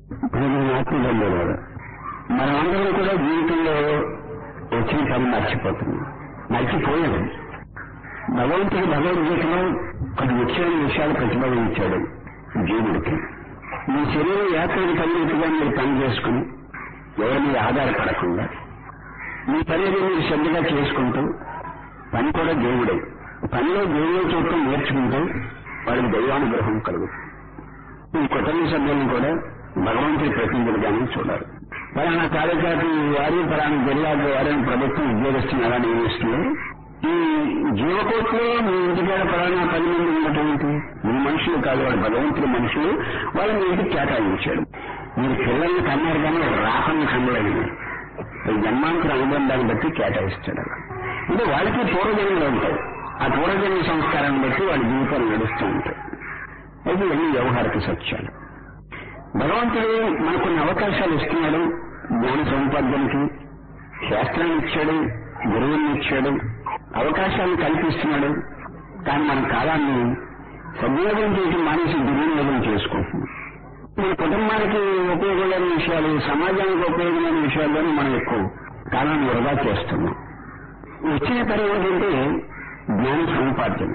ప్రజలు ఆత్మబంధువులు మనం అందరం కూడా జీవితంలో వచ్చిన పని మర్చిపోతున్నాం మర్చిపోయాడు భగవంతుడు భగవద్గీతలో కొన్ని ముఖ్యమైన విషయాలు ప్రతిపాదించాడు జీవుడికి మీ శరీరం యాత్రకి తగినట్టుగా మీరు పని చేసుకుని ఎవరి మీద ఆధారపడకుండా మీ పని ఏదో మీరు శ్రద్ధగా చేసుకుంటూ పని కూడా దేవుడే పనిలో దేవుడే చూడటం నేర్చుకుంటూ వాడికి దైవానుగ్రహం కలుగుతుంది ఈ కుటుంబ సభ్యులను కూడా భగవంతుడి ప్రతినిధులుగానే చూడాలి పలానా కార్యకర్తలు వారు పలానా జిల్లాకు వారిని ప్రభుత్వం ఉద్యోగస్తులు ఎలా నియమిస్తుంది ఈ జీవకోట్లో మీ ఇంటికాడ పలానా పది మంది ఉన్నటువంటి మీ మనుషులు కాదు వాడు భగవంతుడి మనుషులు వాళ్ళు మీ ఇంటికి కేటాయించాడు మీరు పిల్లల్ని కన్నారు కానీ రాకని కనలేదు ఈ జన్మాంతర అనుబంధాన్ని బట్టి కేటాయిస్తాడు అలా. అంటే వాళ్ళకి పూర్వజన్మలు ఉంటాయి ఆ పూర్వజన్మ సంస్కారాన్ని బట్టి వాళ్ళ జీవితాలు నడుస్తూ ఉంటాయి అయితే ఇవన్నీ వ్యవహారిక సత్యాలు భగవంతుడు మనకు కొన్ని అవకాశాలు ఇస్తున్నాడు జ్ఞాన సముపార్జనకి శాస్త్రాన్ని ఇచ్చాడు గురువుని ఇచ్చాడు అవకాశాలను కల్పిస్తున్నాడు కానీ మన కాలాన్ని సద్వినియోగం చేయడం మానేసి దుర్వినియోగం చేసుకుంటున్నాం మన కుటుంబానికి ఉపయోగమైన విషయాలు సమాజానికి ఉపయోగమైన విషయాల్లోనే మనం ఎక్కువ కాలాన్ని వృధా చేస్తున్నాం వచ్చిన పని ఏంటంటే జ్ఞాన సముపార్జన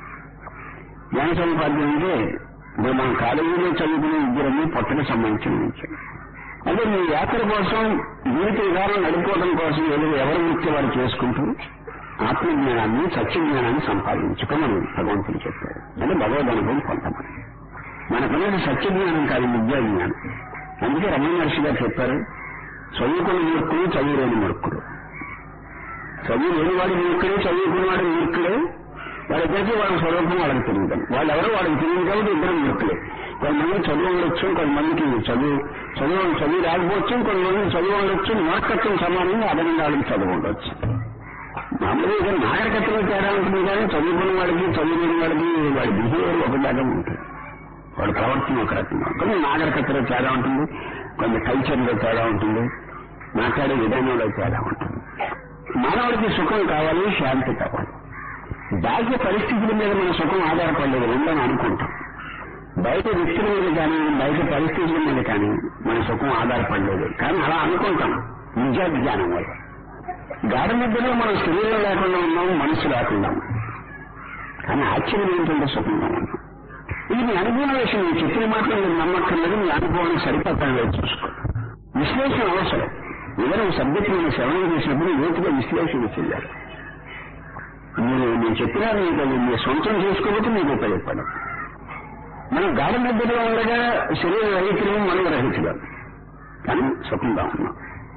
జ్ఞాన సముపార్జన అంటే ఇప్పుడు మన కాలేజీలో చదువుకునే విద్యలన్నీ పొట్టకు సంబంధించిన విద్య అదే మీ యాత్ర కోసం జీవిత విధానం నడుపుకోవడం కోసం ఏదో ఎవరి వృత్తి వారు చేసుకుంటూ ఆత్మజ్ఞానాన్ని సత్యజ్ఞానాన్ని సంపాదించుకోమని భగవంతుడు చెప్పారు అంటే భగవద్ అనుభవం పొందమని మనకున్నది సత్యజ్ఞానం కాదు విద్యా జ్ఞానం అందుకే రమణ మహర్షి గారు చెప్పారు చదువుకున్న మూర్ఖుడు చదువులేని మూర్ఖుడు చదువు లేనివాడు మూర్ఖుడే చదువుకున్నవాడు మూర్ఖుడే వాళ్ళిద్దరికీ వాళ్ళ స్వరూపం వాళ్ళకి తెలియదు వాళ్ళు ఎవరో వాళ్ళకి తెలియదు కాబట్టి ఇద్దరు మూర్ఖులే కొంతమంది చదువు ఉండొచ్చు కొంతమందికి చదువు చదువు చదువు రాకపోవచ్చు కొంతమంది చదువు ఉండొచ్చు మూర్ఖత్వం సమానంగా అదనంగా వాళ్ళకి చదువు ఉండొచ్చు మామూలుగా నాగరికతలో తేడా ఉంటుంది కానీ చదువుకున్న వాడికి చదువులేని వాడికి వాడి బిహేవియర్ ఒకలాగా ఉంటుంది వాడి ప్రవర్తన ఒక రకంగా కొన్ని నాగరికతలో తేడా ఉంటుంది కొన్ని కల్చర్లో తేడా ఉంటుంది మాట్లాడే విధానంలో తేడా ఉంటుంది మానవుడికి సుఖం కావాలి శాంతి కావాలి బాహ్య పరిస్థితుల మీద మన సుఖం ఆధారపడలేదు ఉందని అనుకుంటాం బయట వ్యక్తుల మీద కానీ బయట పరిస్థితుల మీద కానీ మన సుఖం ఆధారపడలేదు కానీ అలా అనుకుంటాం విద్యా జ్ఞానం వల్ల గాఢ నిద్రలో మనం శరీరం లేకుండా ఉన్నాం మనసు లేకుండా ఉన్నాం కానీ ఆశ్చర్యం ఏంటంటే సుఖంగా ఉన్నాం ఇది మీ అనుభవం విషయం మీ చెప్పిన మాటలు మీరు నమ్మక్కర్లేదు మీ అనుభవానికి సరిపడతాను చూసుకో విశ్లేషణ అవసరం ఎవరు సబ్జెక్ట్ మీద శ్రవణం చేసినప్పుడు లోతుగా విశ్లేషణ చేయాలి మీరు నేను చెప్పినా మీకు అది మీరు సొంతం చేసుకోకపోతే మీకు ఉపయోగపడదు మనం గాఢ నిద్రలో ఉండగా శరీర రహితులు మనం రహితులు కానీ సుఖంగా ఉన్నాం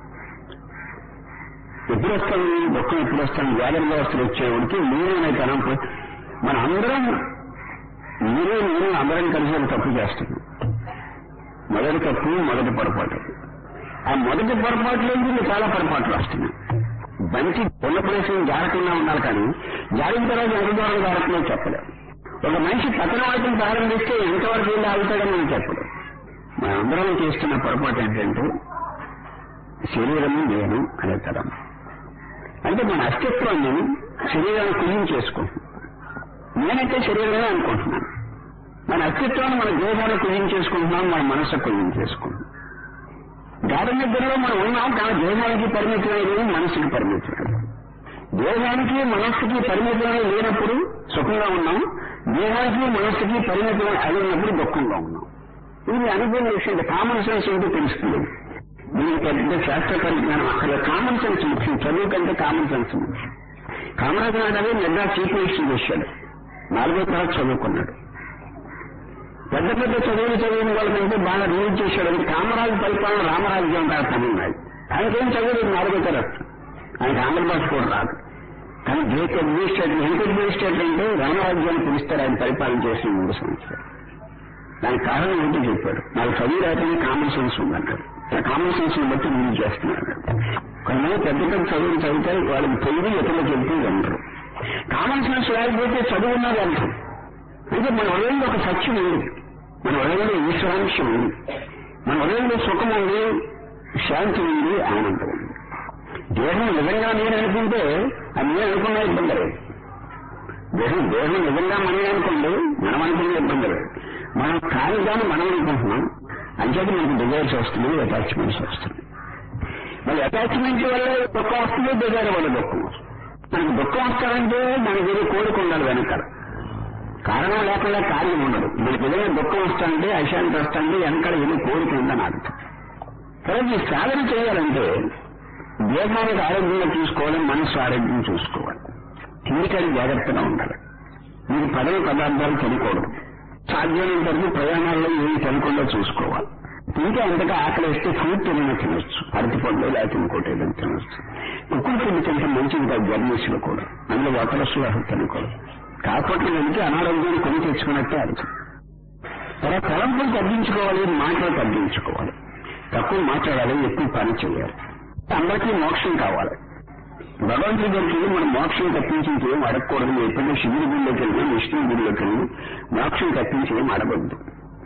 ఎప్పుడు వస్తాను దుఃఖం ఎప్పుడు వస్తాను జాగ్రత్త వ్యవస్థలు వచ్చేవాడికి మీరేనే తనం మన అందరం మీరే నేను అందరం కలిసి ఒక తప్పు చేస్తున్నాం మొదటి తప్పు మొదటి పొరపాటు ఆ మొదటి పొరపాటులోంచి చాలా పొరపాట్లు వస్తున్నాయి బంతి ఉన్న ప్రదేశం జారకుండా ఉండాలి కానీ జారిన తర్వాత ఎంత దూరం జారకుండా చెప్పలేం ఒక మనిషి పతన వైపును ప్రారంభిస్తే ఎంతవరకు వెళ్ళి ఆగుతాడని మనం చెప్పలేం మనందరం చేస్తున్న పొరపాటు ఏంటంటే శరీరము నేను అనే తరం అంటే మన అస్తిత్వాన్ని శరీరాన్ని కుయ్యం చేసుకుంటున్నాం నేనైతే శరీరమే అనుకుంటున్నాను మన అస్తిత్వాన్ని మన దేహాన్ని కుయ్యం చేసుకుంటున్నాం మన మనసు కుయ్యం చేసుకుంటున్నాం గాఢ నిద్రలో మనం ఉన్నాం కానీ దేహానికి పరిమితమైన మనసుకి పరిమితమైన దేహానికి మనస్సుకి పరిమితమైన లేనప్పుడు సుఖంగా ఉన్నాం దేహానికి మనస్సుకి పరిమితమైన అయినప్పుడు దుఃఖంగా ఉన్నాం ఇది అనుభవం విషయం కామన్ సెన్స్ ఏంటో తెలుస్తుంది దీనికి పెద్ద శాస్త్ర పరిజ్ఞానం అక్కడ కామన్ సెన్స్ ముఖ్యం చదువు కంటే కామన్ సెన్స్ ముఖ్యం కామరాజు నాయుడు మెడ్రా చీఫ్ మినిస్టర్ చేశాడు నాలుగో తరగతి చదువుకున్నాడు పెద్ద పెద్ద చదువులు చదివిన వాళ్ళకంటే బాగా రిలీజ్ చేశాడు అంటే కామరాజు పరిపాలన రామరాజ్యం అంటారు తమిళనాడు ఆయనకేం చదువులేదు నాలుగో తరగతి ఆయనకి ఆంధ్ర భాష కూడా రాదు కానీ గ్రేట్ అడ్మినిస్ట్రేటర్ ఎంత అడ్మినిస్ట్రేటర్ అంటే రామరాజ్యాన్ని పిలుస్తారు ఆయన పరిపాలన చేసిన మూడు సంవత్సరాలు దానికి కారణం ఏంటో చెప్పాడు నాకు చదువు రాకనే కామన్ సెన్స్ ఉందంటారు ఆ కామన్ సెన్స్ ని బట్టి రిలీజ్ చేస్తున్నాడు కొంతమంది పెద్ద పెద్ద చదువులు చదివితే వాళ్ళకి తెలివి ఇతరులకు వెళ్తూ ఉండరు కామన్ సెన్స్ లేకపోతే చదువు ఉన్నది అర్థం అంటే మన హృదయంలో ఒక సత్యం ఉంది మన హృదయంలో ఈశ్వరాంశం ఉంది మన హృదయంలో సుఖం ఉంది శాంతి ఉంది ఆనందం ఉంది దేహం నిజంగా నేను అనుకుంటే అది నేను అనుకున్నా ఇబ్బంది లేదు దేహం దేహం నిజంగా మనమే అనుకోండి మనం అనుకునే ఇబ్బంది లేదు మనం కాని దాన్ని మనం అనుకుంటున్నాం అంచేది మనకు డిజైర్స్ వస్తుంది అటాచ్మెంట్స్ వస్తుంది మరి అటాచ్మెంట్ వల్ల దుఃఖం వస్తుంది డిజైర్ వల్ల దుఃఖం వస్తుంది మనకు దుఃఖం వస్తారంటే మనకి ఏదో కోరిక ఉండాలి వెనకాల కారణం లేకుండా కార్యం ఉండదు మనకి ఏదైనా దుఃఖం వస్తాంటే అశాంతి వస్తాంటే వెనకాల ఏదో కోరిక ఉందని అర్థం తర్వాత ఈ సాధన చేయాలంటే దేహానికి ఆరోగ్యంగా చూసుకోవాలి మనసు ఆరోగ్యం చూసుకోవాలి తిండికని జాగ్రత్తగా ఉండాలి మీరు పదవి పదార్థాలు తినకూడదు సాధ్యమైనంత వరకు ప్రయాణాల్లో ఏమి తినకుండా చూసుకోవాలి తింటే అంతగా ఆకలి వేస్తే ఫ్రూట్ ఏమైనా తినొచ్చు అరటి పండు లేకపోతే ఇంకోటి ఏదైనా తినొచ్చు ఉక్కుడు తిండి తింటే మంచిది కాదు జర్నీస్ లో కూడా అందులో వాటరస్లో అసలు తినకూడదు కాకపోతే వెళ్తే అనారోగ్యాన్ని కొని తెచ్చుకున్నట్టే అర్థం తర్వాత తలంపులు తగ్గించుకోవాలి మాటలు తగ్గించుకోవాలి తక్కువ మాట్లాడాలి ఎక్కువ పని చేయాలి అందరికీ మోక్షం కావాలి భగవంతుడి దగ్గరికి వెళ్ళి మనం మోక్షం తప్పించి ఏం అడగకూడదు మీరు ఎప్పుడైనా శివుడి గుడిలోకి వెళ్ళినా విష్ణు గుడిలోకి వెళ్ళి మోక్షం తప్పించి ఏం అడగద్దు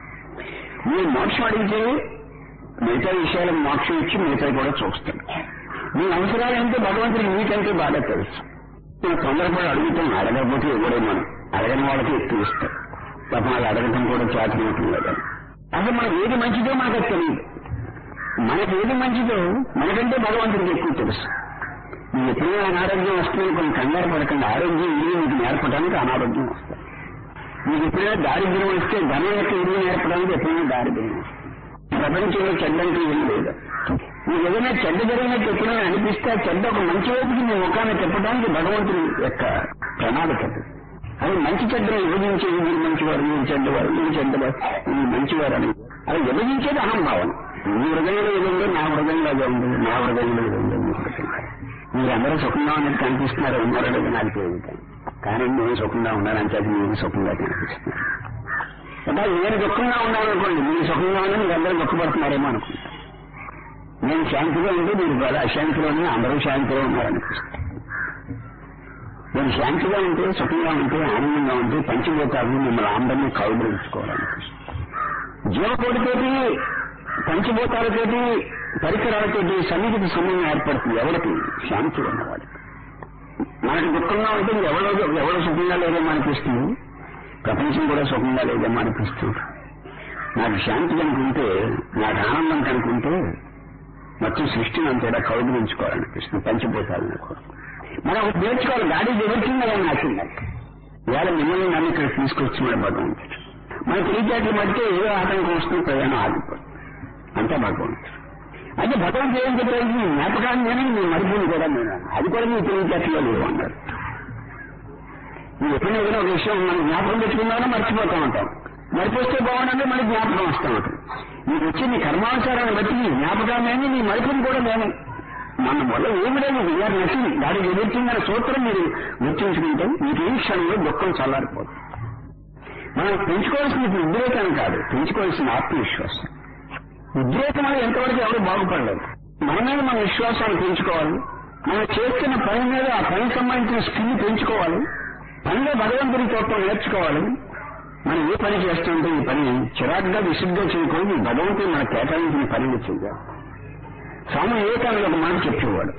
మీరు మోక్షం అడిగితే మిగతా విషయాలకు మోక్షం ఇచ్చి మిగతా కూడా చూస్తాడు మీ అవసరాలు ఏంటో భగవంతుడికి మీకంటే బాగా తెలుసు నేను తొందరపడి అడుగుతాం అడగకపోతే ఎవడే మనం అడగని వాళ్ళకి ఎక్కువ ఇస్తాం పాపం వాళ్ళు అడగటం కూడా చేతనవుతుంది కదా అసలు మనకి ఏది మంచిదో మనకు తెలియదు మనకి ఏది మంచిదో మనకంటే భగవంతుడికి ఎక్కువ తెలుసు మీకు ఎప్పుడైనా అనారోగ్యం వస్తుంది కొన్ని కంగారు పడకండి ఆరోగ్యం ఇల్లు మీకు నేర్పడానికి అనారోగ్యం వస్తుంది మీకు ఎప్పుడైనా దారిద్ర్యం వస్తే ధనం యొక్క ఇల్లు నేర్పడానికి ఎప్పుడైనా దారిద్ర్యం వస్తుంది ప్రపంచంలో చెడ్డంటూ ఏం లేదు మీకు ఏదైనా చెడ్డ జరిగినట్టు ఎప్పుడైనా అనిపిస్తే ఆ చెడ్డ ఒక మంచి వైపుకి మీ ముఖాన్ని చెప్పడానికి భగవంతుడి యొక్క ప్రణాళిక అది. అది మంచి చెడ్డను విభజించేది మీరు మంచివారు మీరు చెడ్డవారు మీరు చెడ్డవారు మీరు మంచివారు అని అది విభజించేది అహంభావన మీ హృదయంలో ఇది ఉంది నా హృదయంలో అది ఉంది నా హృదయంలో ఇది ఉంది మీ హృదయంలో మీరందరూ సుఖంగా ఉన్నట్టు కనిపిస్తున్నారు ఉన్నారో లేదో నాకు తెలియదు కానీ నేను సుఖంగా ఉన్నానని చెప్పి మీరు సుఖంగా కనిపిస్తున్నారు అంటే నేను దుఃఖంగా ఉన్నాను అనుకోండి మీరు సుఖంగా ఉన్నా మీరు అందరూ దుఃఖపడుతున్నారేమో అనుకుంటా నేను శాంతిగా ఉంటే మీరు బాగా అశాంతిలోనే అందరూ శాంతిలో ఉన్నారనిపిస్తుంది నేను శాంతిగా ఉంటే సుఖంగా ఉంటే ఆనందంగా ఉంటే పంచిపోతారు మిమ్మల్ని అందరినీ కౌగులించుకోవాలనిపిస్తుంది జీవకోటితోటి పంచభూతాలతోటి పరికరాలతోటి సన్నిధికి సంబంధం ఏర్పడుతుంది ఎవరికి శాంతి ఉన్నవాడికి మనకి దుఃఖంగా ఉంటే ఎవరో ఎవరో సుఖంగా లేదేమో అనిపిస్తుంది ప్రపంచం కూడా సుఖంగా లేదేమో అనిపిస్తుంది నాకు శాంతి కనుకుంటే నాకు ఆనందం కనుకుంటే మొత్తం సృష్టిని అంతేడా కౌగులించుకోవాలనిపిస్తుంది పంచభూతాలను కూడా మనం ఒకటి నేర్చుకోవాలి గాడి జరుగుతుందా నాకుంది ఇవాళ మిమ్మల్ని నన్ను ఇక్కడ తీసుకొచ్చినాడు భగవంతుడు మన తెలివితేటలు బట్టి ఏదో ఆటంకం వస్తుంది ప్రయాణం ఆగిపోతుంది అంతా భగవంతుడు అయితే భగవంతుడు ఏం చెప్పారు నీ జ్ఞాపకాన్ని నేను నీ మరుపుని కూడా నేను అది కూడా నీ తెలివితేటలో లేవు అన్నారు నువ్వు ఎప్పుడైనా ఏదైనా ఒక విషయం మనం జ్ఞాపకం పెట్టుకున్నామో మర్చిపోతా ఉంటాం మరిపోస్తే బాగుండంటే మళ్ళీ జ్ఞాపకం వస్తూ ఉంటుంది నీకు వచ్చి నీ కర్మానుసారాన్ని బట్టి నీ జ్ఞాపకాన్ని నీ మరుపుని కూడా నేను మన వల్ల ఏమి లేదు వీఆర్ నచ్చింది దానికి ఎదుర్కొందన్న సూత్రం మీరు గుర్తుంచుకుంటే మీకు ఈ క్షణంలో దుఃఖం చల్లారిపోతుంది మనం పెంచుకోవాల్సిన ఉద్రేకం కాదు పెంచుకోవాల్సిన ఆత్మవిశ్వాసం ఉద్రేకం అనేది ఎంతవరకు ఎవరు బాగుపడలేదు మన మీద మన విశ్వాసాన్ని పెంచుకోవాలి మనం చేస్తున్న పని మీద ఆ పనికి సంబంధించిన స్కిల్ పెంచుకోవాలి పనిలో భగవంతుడి చూడటం నేర్చుకోవాలి మనం ఏ పని చేస్తుంటే ఈ పని చిరాగ్గా విసుగ్గా చేయకూడదు ఈ భగవంతుడు మన కేటాయించిన పనిని చేయాలి స్వామి వివేకానంద ఒక మాట చెప్పేవాడు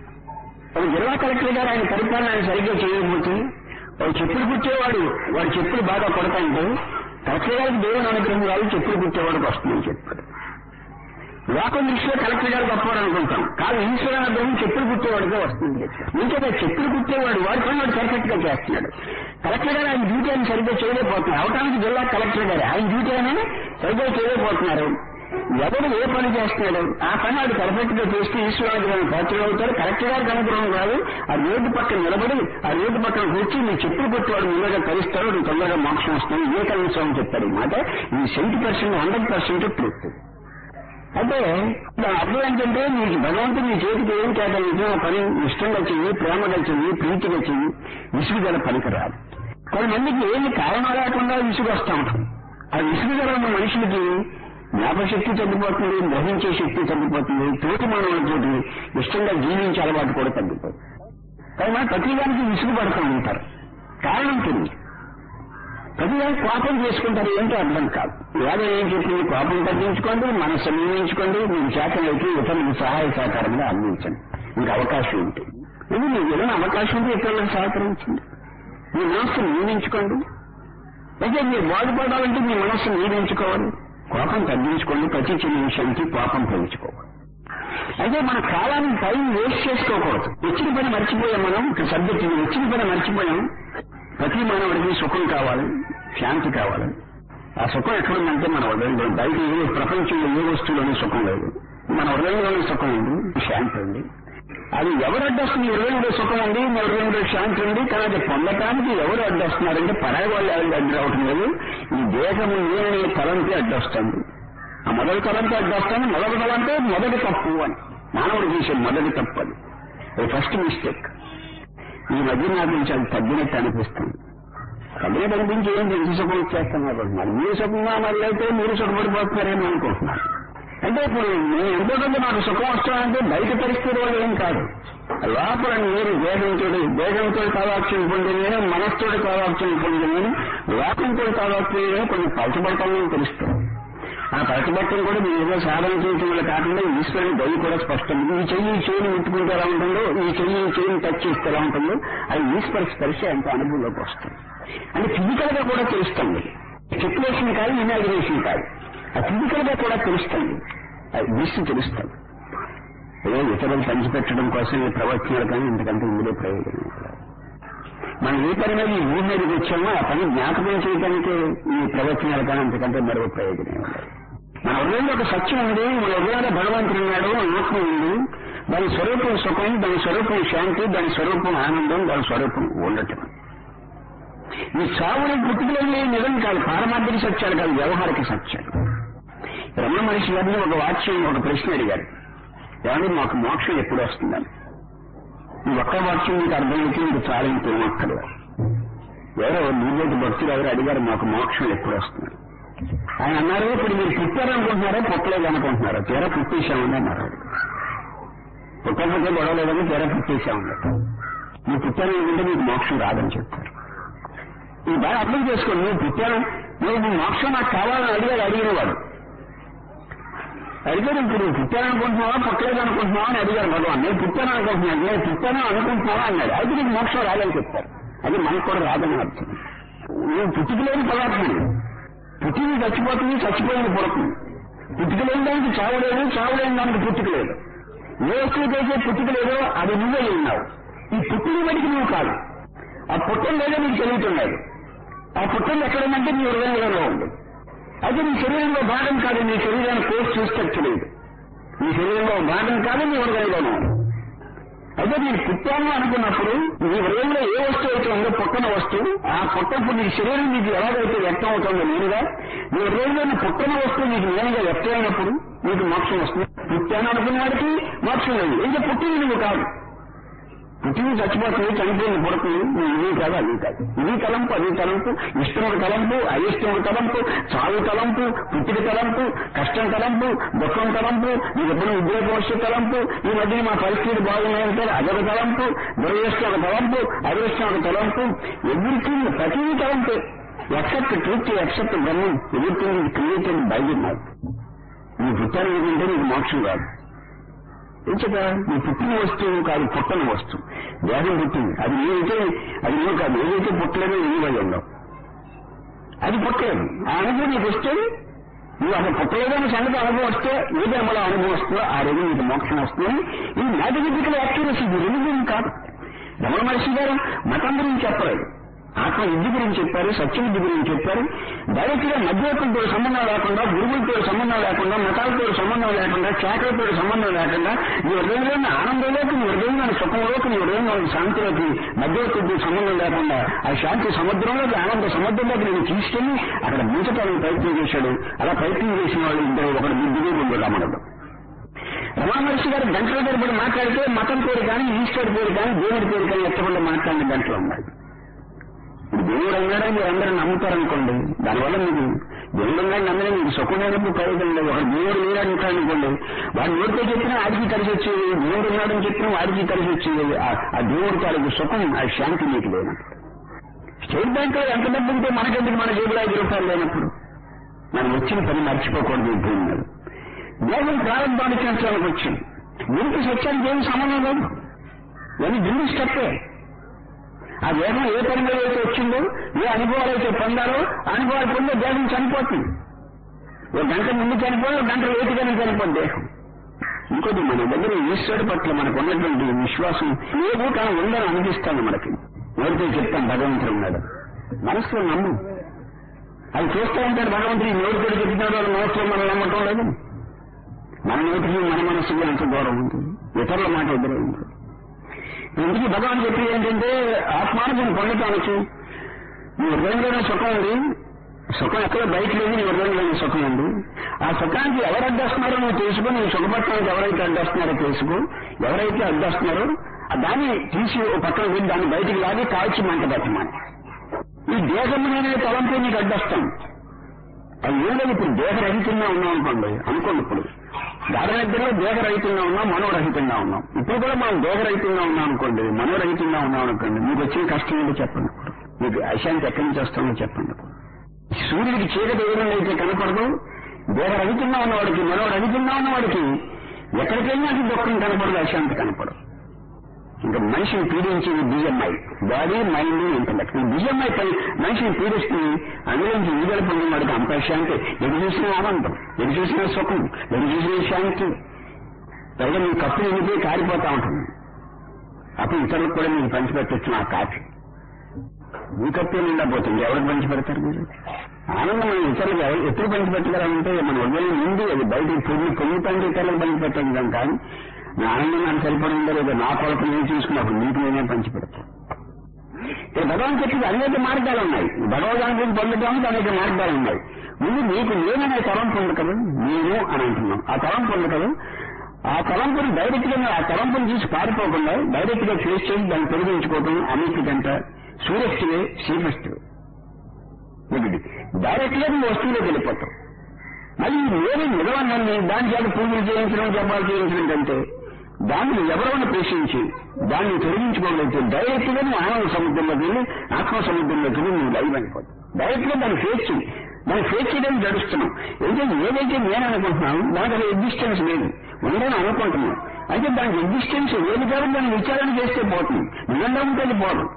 ఒక జిల్లా కలెక్టర్ గారు ఆయన పరిపాలన ఆయన సరిగ్గా చేయకపోతే వాడు చెప్పులు కుట్టేవాడు వాడు చెప్పులు బాగా కొడతాంటే కలెక్టర్ గారికి దేవుని అనుగ్రహం కాదు చెప్పులు కుట్టేవాడికి వస్తుందని చెప్పాడు లోకం దృష్టిలో కలెక్టర్ గారు గొప్పవాడు అనుకుంటాం కాదు ఈశ్వర అనుగ్రహం చెప్పులు కుట్టేవాడికే వస్తుంది ఇంకేదా చెప్పులు కుట్టేవాడు వాడి పని వాడు పర్ఫెక్ట్ గా చేస్తున్నాడు కలెక్టర్ గారు ఆయన డ్యూటీ ఆయన సరిగ్గా చేయలేకపోతున్నారు అవటానికి జిల్లా కలెక్టర్ గారు ఆయన డ్యూటీ అయినా సరిగ్గా చేయలేకపోతున్నారు ఎవరు ఏ పని చేస్తున్నాడు ఆ పని వాడు పర్ఫెక్ట్ గా చేస్తే ఈశ్వరానుగ్రహం పాత్రలు అవుతారు కలెక్టర్ గారికి అనుగ్రహం కాదు ఆ రోడ్డు పక్కన నిలబడి ఆ రోడ్డు పక్కన కూర్చి నీ చెప్పులు కొట్టేవాడు ముందుగా కలుస్తాడు నీ తొందరగా మోక్షం వస్తుంది వివేకానంద స్వామి చెప్పాడు ఈ మాట ఈ seventy percent hundred percent truth అయితే దాని అర్థం ఏంటంటే నీకు భగవంతుడు నీ చేతికి ఏం కేటాయించిన ఆ పని ఇష్టంగా చెయ్యి ప్రేమగా చెయ్యి ప్రీతిగా చెయ్యి విసుగుదల పనికిరాదు కొంతమందికి ఏమి కారణం లేకుండా విసుగు వస్తూ ఉంటుంది ఆ విసుగుదల ఉన్న మనుషులకి జ్ఞాపశక్తి తగ్గిపోతుంది గ్రహించే శక్తి తగ్గిపోతుంది తోటి మానవులతోటి ఇష్టంగా జీవించే అలవాటు కూడా తగ్గిపోతుంది కానీ మనం ప్రతిదానికి విసుగు పడుతూ ఉంటారు కారణం తెలియదు ప్రతిదానికి కోపం చేసుకుంటారు ఏంటో అర్థం కాదు వేదం ఏం చెప్పింది కోపం తగ్గించుకోండి మనసు నియమించుకోండి మీకు చేతనైతే ఇతరులకు సహాయ సహకారంగా అందించండి మీకు అవకాశం ఉంటుంది ఇది మీకు ఏదైనా అవకాశం ఉంటే ఇతరులకు సహకరించండి మీ మనస్సు నియమించుకోండి అయితే మీరు బాధపడాలంటే మీ మనస్సు నియమించుకోవాలి కోపం తగ్గించుకోండి ప్రతి చిన్న విషయానికి కోపం పెంచుకోకూడదు అయితే మన కాలాన్ని టైం వేస్ట్ చేసుకోకూడదు వచ్చిన పని మర్చిపోయాం మనం ఒక సబ్జెక్ట్ ఇది వచ్చిన పని మర్చిపోయాం ప్రతి మానవుడికి సుఖం కావాలి శాంతి కావాలి ఆ సుఖం ఎక్కడుందంటే మన హృదయంలో బయట ఏ ప్రపంచంలో ఏ వస్తువులోని సుఖం లేదు మన హృదయంలోని సుఖం ఉంది శాంతి ఉంది అది ఎవరు అడ్డొస్తుంది హృదయంలో సుఖం ఉంది మీ హృదయంలో శాంతి ఉంది కానీ అది పొందటానికి ఎవరు అడ్డొస్తున్నారంటే పరాయి వాళ్ళు ఎవరు అడ్డు రావటం లేదు ఈ దేహము నేనే తలంపి అడ్డొస్తుంది ఆ మొదటి తలంపి అడ్డొస్తాను మొదటి తలంపే మొదటి తప్పు అని మానవుడు చేసే మొదటి తప్పు అది అది ఫస్ట్ మిస్టేక్ ఈ మధ్య నాకు కొంచెం అది తగ్గినట్టు అనిపిస్తుంది తగ్గినట్టు అనిపించి ఏం తెలిసి సుఖం ఇచ్చేస్తున్నారు మరి మీరు సుఖంగా మరి అయితే మీరు సుఖపడిపోతున్నారేమో అనుకుంటున్నారు అంటే ఇప్పుడు నేను ఎంతోకంటే నాకు సుఖం వస్తానంటే బయట పరిస్థితి వల్ల ఏం కాదు లోపల నేను దేహంతో దేహంతో కావాల్సిన పొంది నేను మనస్సుతో కావాల్సిన పొంది నేను లోకంతో కావాల్సిన నేను కొన్ని పలచబడతానని తెలుస్తుంది ఆ పలచబట్టం కూడా మీరు ఏదో సాధన చేయటం వల్ల కాకుండా ఈశ్వరుని దయ కూడా స్పష్టం ఈ చెయ్యి ఈ చెయ్యిని ముట్టుకుంటే ఎలా ఉంటుందో ఈ చెయ్యి ఈ చెయ్యిని టచ్ చేస్తే ఎలా ఉంటుందో అది ఈశ్వర స్పర్శ ఎంత అనుభవంలోకి వస్తుంది అంటే ఫిజికల్ గా కూడా తెలుస్తుంది సిచ్యువేషన్ కాదు ఇమాజినేషన్ కాదు ఆ ఫిజికల్ గా కూడా తెలుస్తుంది అది దృష్టి తెలుస్తుంది ఏదో ఇతరులు పంచిపెట్టడం కోసం ఈ ప్రవచనాలు కానీ ఇంతకంటే ఇందులో ప్రయోజనం లేదు. మనం ఏ పని మీద ఈ ఊరి మీదకి వచ్చామో ఆ పని జ్ఞాపకం చేయడానికి ఈ ప్రవచనాలు కానీ అంతకంటే మరో ప్రయోజనం లేదు మన హృదయంలో ఒక సత్యం ఉంది మన హృదయంలో భగవంతుడు ఉన్నాడు ఆత్మ ఉంది దాని స్వరూపం సుఖం దాని స్వరూపం శాంతి దాని స్వరూపం ఆనందం దాని స్వరూపం ఉండటం ఈ సావుని పుట్టుకలన్నీ నిజం కాదు పారమార్థిక సత్యాలు కాదు వ్యవహారిక సత్యాలు రమణ మనిషి గారిని ఒక వాక్యం ఒక ప్రశ్న అడిగారు ఏమంటే మాకు మోక్షం ఎప్పుడు వస్తుందని ఈ ఒక్క వాక్యం మీకు అర్థమైతే మీకు చాలా ఇంకేం అక్కర్లేదు ఎవరో నీలోటి భక్తులు ఎవరు అడిగారు మాకు మోక్షం ఎప్పుడు వస్తుంది ఆయన అన్నారు ఇప్పుడు మీరు పుట్టారనుకుంటున్నారా పుట్టలేదు అనుకుంటున్నారా తీరా పుట్టేశామని అన్నారు పుట్టకపోతే గొడవలేదని తీరా పుట్టేశామన్నారు మీరు పుట్టారనుకుంటే మీకు మోక్షం రాదని చెప్తారు ఇది బాగా అర్థం చేసుకోండి నువ్వు పుట్టాను నువ్వు నీ మోక్షం నాకు కావాలని అడిగాడు అడిగిన వాడు అడిగాడు ఇప్పుడు నువ్వు పుట్టాననుకుంటున్నావా పుట్టలేదు అనుకుంటున్నావా అని అడిగారు భగవాన్ నేను పుట్టాను అనుకుంటున్నాను నేను పుట్టాను అనుకుంటున్నావా అన్నాడు అయితే నీకు మోక్షం రాదని చెప్తారు అది మనకు కూడా రాదని అర్థం నువ్వు పుట్టుకలేని పదార్థం పుట్టింది చచ్చిపోతుంది చచ్చిపోయింది పుడుతుంది పుట్టుకలేని దానికి చావు లేదు చావు లేని దానికి పుట్టుక లేదు ఏ వస్తువుకైతే పుట్టుక లేదో అది నువ్వే ఉన్నావు ఈ పుట్టిన బడికి నువ్వు కాదు ఆ పుట్టం లేదో నీకు తెలియటం ఆ పుట్టం ఎక్కడుందంటే నీ హృదయంలో ఉంది అయితే నీ శరీరంలో భాగం కాదు నీ శరీరాన్ని కోర్స్ చూసుకోలేదు నీ శరీరంలో భాగం కాదు నీ హృదయంలోనూ ఉంది అయితే నేను పుట్టాను అనుకున్నప్పుడు నీ హృదయంలో ఏ వస్తువు అయితే ఉందో పుట్టన వస్తువు ఆ పుట్టప్పుడు నీ శరీరం నీకు ఎలాగైతే వ్యక్తం అవుతుందో నేనుగా నీ హృదయంలోని పుట్టన వస్తువు నీకు నేనుగా వ్యక్తమైనప్పుడు నీకు మోక్షం వస్తుంది పుట్టాను అనుకున్న వాడికి మోక్షం లేదు ఇంకా పుట్టింది నువ్వు కాదు పుట్టింది చచ్చిపోతుంది చనిపోయింది పుడుతుంది నువ్వు ఇది కాదు అది కాదు ఇది తలంపు అది తలంపు ఇష్టముడు తలంపు అయిష్టముడు తలంపు చావు తలంపు పుట్టిడి తలంపు కష్టం తలంపు దుఃఖం తలంపు నీకు ఎప్పుడు ఉద్యోగం వచ్చే తలంపు ఈ మధ్య మా పరిస్థితి బాగున్నాయంటే అదొక తలంపు దురదృష్టం ఒక తలంపు అదృష్టం ఒక తలంపు ఎవ్రీథింగ్ ప్రతిదీ తలంపే ఎక్సెప్ట్ ట్రూత్ ఎక్సెప్ట్ బ్రహ్మం everything created by the mind నీ పుట్టాను ఏంటంటే నీకు మోక్షం కాదు ఎంచక నీ పుట్టిన వస్తువు కాదు పుట్టని వస్తువు దేహం పుట్టింది అది ఏదైతే అది నువ్వు కాదు ఏదైతే పుట్టలేదో నీవై ఉండవు అది పుట్టలేదు ఆ అనుభవం నీకు వస్తే నువ్వు అసలు పుట్టలేదని సంగతి అనుభవం వస్తే ఏ జన్మలో అనుభవం వస్తుందో ఆ రోజు నీకు మోక్షం వస్తుంది ఇది మ్యాథమెటికల్ యాక్యురసీ ఇది రిలీజన్ కాదు రమణ మహర్షి గారు మతం గురించి చెప్పలేదు ఆత్మ విద్య గురించి చెప్పారు సత్య విద్య గురించి చెప్పారు డైరెక్ట్ గా మధ్యవర్తులతో సంబంధం లేకుండా గురువులతో సంబంధం లేకుండా మతాలతో సంబంధం లేకుండా శాఖలతో సంబంధం లేకుండా నీ హృదయంలోని ఆనందంలోకి నీ హృదయంలోని సుఖంలోకి నీ హృదయంలోని శాంతిలోకి మధ్యవర్తులతో సంబంధం లేకుండా ఆ శాంతి సముద్రంలోకి ఆనంద సముద్రంలోకి నేను తీసుకెళ్లి అక్కడ ముంచటానికి ప్రయత్నం చేశాడు అలా ప్రయత్నం చేసిన వాళ్ళు ఇద్దరు ఒకటి బుద్ధిగా ఉంది రమణుడు రమణ మహర్షి గారు గంటల తరబడి మాట్లాడితే మతం పేరు కానీ ఈశ్వరుడి పేరు కానీ దేవుడి పేరు కానీ ఎత్తకుండా మాట్లాడిన గంటలు ఉన్నాయి ఇప్పుడు దేవుడు అన్నాడని మీరు అందరూ నమ్ముతారనుకోండి దానివల్ల మీకు దేవుడు ఉన్నాడు నమ్మిన మీకు సుఖం లేనప్పుడు ప్రయోజనం లేదు ఒక దేవుడు లేడంటాడు అనుకోండి వాడు నోటితో చెప్పినా ఆడికి కలిసి వచ్చేది దేవుడు ఉన్నాడని చెప్పినా వాడికి కలిసి వచ్చేది ఆ- ఆ దేవుడి తాలూకు సుఖం ఆ శాంతి మీకు లేనప్పుడు స్టేట్ బ్యాంక్ లో ఎంత డబ్బు ఉంటే మనకెందుకు మన జేబులో ఐదు రూపాయలు లేనప్పుడు మనం వచ్చిన పని మర్చిపోకూడదు ఈ భూమి మీద దేశం ప్రారంభానికి చేర్చడానికి వచ్చింది దీనికి సత్యానికి ఏమి సంబంధం లేదు ఇవన్నీ దిల్లు స్టెప్పే ఆ దేహం ఏ పని మీద అయితే వచ్చిందో ఏ అనుభవాలు అయితే పొందారో ఆ అనుభవాలు పొందే దేహం చనిపోతుంది ఒక గంట ముందు చనిపోయి ఒక గంట లేటుగానే చనిపోద్ది దేహం ఇంకోటి మన దగ్గర ఈశ్వరుడి పట్ల మనకు ఉన్నటువంటి విశ్వాసం లేదు కానీ ఉందని అనిపిస్తాను మనకి నోటితో చెప్తాం భగవంతుడు ఉన్నాడు మనసులో నమ్ము అది చూస్తూ ఉంటాడు భగవంతుడు ఈ నోటితో చెప్తున్నాడు వాళ్ళ మనసులో మనం నమ్మటం లేదు మన నోటికి మన మనసుకి అంత దూరం ఉంటుంది ఇతరుల మాట ఎదురు ఉంటుంది ఎందుకు భగవాన్ చెప్పేది ఏంటంటే ఆత్మానుభవం పొందటానికి నీ హృదయంలోనే సుఖం ఉంది సుఖం ఎక్కడ బయట లేదు నీ హృదయంలోనే సుఖం ఉంది ఆ సుఖానికి ఎవరు అడ్డొస్తున్నారో నువ్వు తెలుసుకో నువ్వు సుఖపడటానికి ఎవరైతే అడ్డొస్తున్నారో తెలుసుకో ఎవరైతే అడ్డొస్తున్నారో ఆ దాన్ని తీసి ఓ పక్కన వెళ్ళి దాన్ని బయటికి లాగి కాల్చి మంట పెట్టమని ఈ దేశమునే తలంపే నీకు అడ్డొస్తాం అది ఏం లేదు ఇప్పుడు దేహరహితంగా ఉన్నాం అనుకోండి అనుకోండి ఇప్పుడు దారిద్ర్యంలో దేహరహితంగా ఉన్నాం మనోరహితంగా ఉన్నాం ఇప్పుడు కూడా మనం దేహరహితంగా ఉన్నాం అనుకోండి మనోరహితంగా ఉన్నాం అనుకోండి మీకు వచ్చిన కష్టం ఏంటో చెప్పండి ఇప్పుడు మీకు అశాంతి ఎక్కడి నుంచి వస్తుందో చెప్పండి ఇప్పుడు సూర్యుడికి చీకటి ఏదైనా అయితే కనపడదు దేహరహితంగా ఉన్నవాడికి మనోరహితంగా ఉన్నవాడికి ఎక్కడికి వెళ్ళినా అది దుఃఖం కనపడదు అశాంతి కనపడదు ఇంకా మనిషిని పీడించేది బిఎంఐ బాడీ మైండ్ ఇంటలెక్ట్ ఈ బిఎంఐ పై మనిషిని పీడిస్తుంది అందులో నుంచి విడుదల పొందిన వాడికి అంత శాంతి ఎటు చూసిన ఆనందం ఎటు చూసిన సుఖం ఎటు చూసిన శాంతి పైగా మీ కప్పు నిండిపోయి కారిపోతా ఉంటుంది అప్పుడు ఇతరులకు కూడా మీరు పంచిపెట్టచ్చు ఆ కాఫీ మీ కప్పే నిండా పోతుంది ఎవరికి పంచి పెడతారు మీరు ఆనందం మనం ఇతరులకు ఎవరు ఎప్పుడు పంచి పెట్టగలంటే మన ఉదయం ముందు అది బయటికి పొంగి పొంగుతాంటే ఇతరులకు పంచి పెట్టడం కానీ నా ఆనందం నాకు సరిపడిందో లేదో నా కొరకు నేను చూసుకున్నప్పుడు నీకు నేనే పంచి పెడతాను ఇక్కడ భగవాన్ చెప్పింది అనేక మార్గాలు ఉన్నాయి భగవద్గీత పొందడానికి అనేక మార్గాలు ఉన్నాయి ముందు నీకు నేననే తలంపు ఉంది కదా నేను అని అంటున్నాం ఆ తలంపు ఉంది కదా ఆ తలంపుని డైరెక్ట్ గా ఆ తలంపుని చూసి పారిపోకుండా డైరెక్ట్ గా ఫేస్ చేసి దాన్ని తొలగించుకోవటం అన్నిటికంట సూరెస్ట్ వే సేఫెస్ట్ ఒకటి డైరెక్ట్ గా నువ్వు వస్తువులోకి వెళ్ళిపోతావు మళ్ళీ నేను నిజమన్నాన్ని దాని చేత పూజలు చేయించడం జపాలు చేయించడం కంటే దాన్ని ఎవరైనా ప్రేషించి దాన్ని తొలగించుకోగలిగితే డైరెక్ట్ గా నువ్వు ఆనంద సముద్రంలోకి వెళ్ళి ఆత్మ సముద్రంలోకి వెళ్ళి నువ్వు లైవ్ అయిపోతావు డైరెక్ట్ గా దాన్ని ఫేస్ చేయి దాన్ని ఫేస్ చేయడానికి గడుస్తున్నాం ఎందుకంటే ఏదైతే నేను అనుకుంటున్నాను దానికి అది ఎగ్జిస్టెన్స్ లేదు ఉందని అనుకుంటున్నాను అయితే దానికి ఎగ్జిస్టెన్స్ లేదు కాబట్టి దాన్ని విచారణ చేస్తే పోతుంది నిజంగా ఉంటే అది పోదు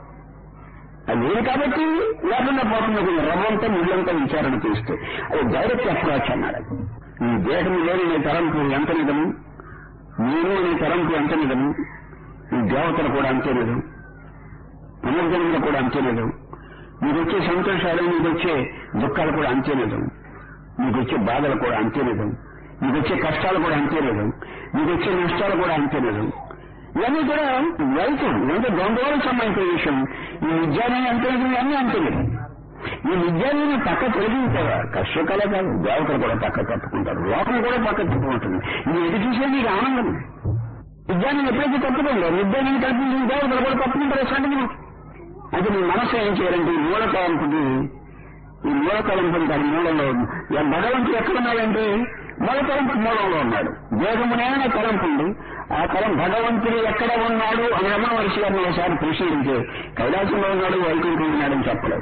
అది లేదు కాబట్టి లేకుండా పోతుంది కొంచెం రవ్వంతా నీళ్ళంతా విచారణ చేస్తే అది డైరెక్ట్ అప్రోచ్ అన్నాడు ఈ దేహం లేని నీ తరంపు ఎంత నిజము నేను నీ తరంపు ఎంత నిజము ఈ దేవతలు కూడా అంతే నిజం పునర్జన్మలు కూడా అంతే నిజం మీకు వచ్చే సంతోషాలు మీకు వచ్చే దుఃఖాలు కూడా అంతే నిజం మీకు వచ్చే బాధలు కూడా అంతే నిజం మీకు వచ్చే కష్టాలు కూడా అంతే నిజం మీకు వచ్చే నష్టాలు కూడా అంతే నిజం ఇవన్నీ కూడా వైద్యం అంటే గందరగోళం సంబంధించిన విషయం ఈ విద్యాన్ని అంతే నిజం ఇవన్నీ అంతే నిజం ఈ విద్యాన్ని పక్క తొలగించారు కష్టకాలే కాదు దేవతలు కూడా పక్క తప్పుకుంటారు లోకం కూడా పక్క తప్పుకుంటుంది ఇది ఎటు చూసేది నీకు ఆనందం విద్యాన్ని ఎప్పుడైతే తప్పుకుందో విద్యాన్ని కల్పించిన దేవతలు కూడా తప్పుకుంటారు సంగతి అయితే మీ మనసు ఏం చేయాలంటే ఈ మూల తలంపుకి ఈ మూల తలంపుని దాని మూలంలో ఈ భగవంతుడు ఎక్కడున్నాడంటే మూల తలంపు మూలంలో ఉన్నాడు దేహమునైన తలంపు ఉంది ఆ తలం భగవంతుడు ఎక్కడ ఉన్నాడు అని రమణ మహర్షి గారిని ఒకసారి పరిశీలించే కైలాసంలో ఉన్నాడు వైకుంఠంలో ఉన్నాడని చెప్పలేదు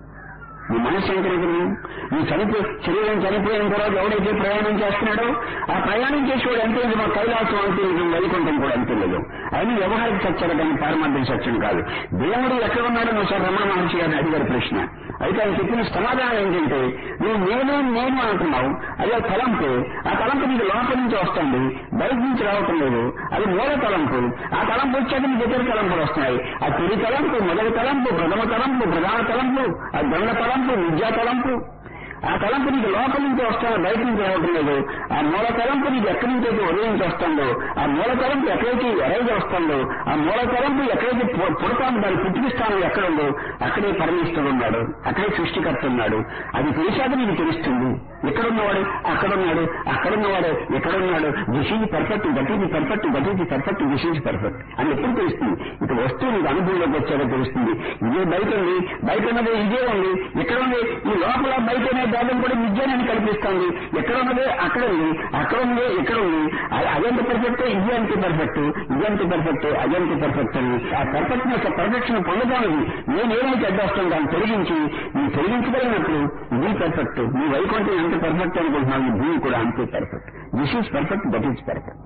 నీ మనస్సు ఎంకరేజు నీ చనిపో శరీరం చనిపోయిన తర్వాత ఎవడైతే ప్రయాణం చేస్తున్నాడో ఆ ప్రయాణం చేసేవాడు ఎంత లేదు మా కైలాసం అంతే నిజం వైకుంఠం కూడా అంతే లేదు అయినా వ్యవహారిక సత్యాలు కానీ పారమార్థిక సత్యం కాదు దేవుడు ఎక్కడ ఉన్నాడో ఒకసారి రమణ మహర్షి గారిని అడిగారు ప్రశ్న అయితే ఆయన చెప్పిన సమాధానం ఏంటంటే నువ్వు నేను నేను అంటున్నావు అదే తలంపు ఆ తలంపు నీకు లోపల నుంచి వస్తుంది బయట నుంచి రావటం లేదు అది మూల తలంపు ఆ తలంపు వచ్చాక నీకు ఇతర తలంపులు వస్తున్నాయి ఆ తొలి తలంపు మొదటి తలంపు ప్రథమ తలంపు ప్రధాన తలంపు ఆ దొంగ తలంపు విద్యా తలంపు ఆ తలంపు నీకు లోపల నుంచి వస్తుందో బయట నుంచి రావటం లేదు ఆ మూల తలంపు నీకు ఎక్కడి నుంచి అయితే ఉదయం నుంచి వస్తుందో ఆ మూల తలంపు ఎక్కడైతే ఎరైజ్ వస్తుందో ఆ మూల తలంపు ఎక్కడైతే పు- పుడతాను దాని పుట్టికి స్థానం ఎక్కడుందో అక్కడే పరమేశ్వరుడు ఉన్నాడు అక్కడే సృష్టికర్త ఉన్నాడు అది తెలిసాక నీకు తెలుస్తుంది ఎక్కడున్నవాడు అక్కడున్నాడు అక్కడున్నవాడు ఎక్కడున్నాడు this is perfect that is perfect that is perfect this is perfect అని ఎప్పుడు తెలుస్తుంది ఇక వస్తువు నీకు అనుభవంలోకి వచ్చాక తెలుస్తుంది ఇదే బయట ఉంది బయట ఉన్నది ఇదే ఉంది ఎక్కడ ఉంది ఈ లోపల బయట అనే భేదం కూడా విద్యాన్ని కల్పిస్తుంది ఎక్కడ ఉన్నది అక్కడ ఉంది అక్కడ ఉంది ఎక్కడ ఉంది అ- అదెంత పర్ఫెక్ట్ ఇది అంత పర్ఫెక్ట్ ఇది అంత పర్ఫెక్ట్ అదెంత పర్ఫెక్ట్ అని ఆ పర్ఫెక్ట్ యొక్క పర్ఫెక్షన్ పొందడానికి నేను ఏమైతే అడ్డొస్తాను దాన్ని తొలగించి నీ తొలగించగలిగినప్పుడు ఇది పర్ఫెక్ట్ నీ వైకుంఠం ఎంత పర్ఫెక్ట్ అనుకుంటున్నావు నీ భూమి కూడా అంతే perfect this is perfect that is perfect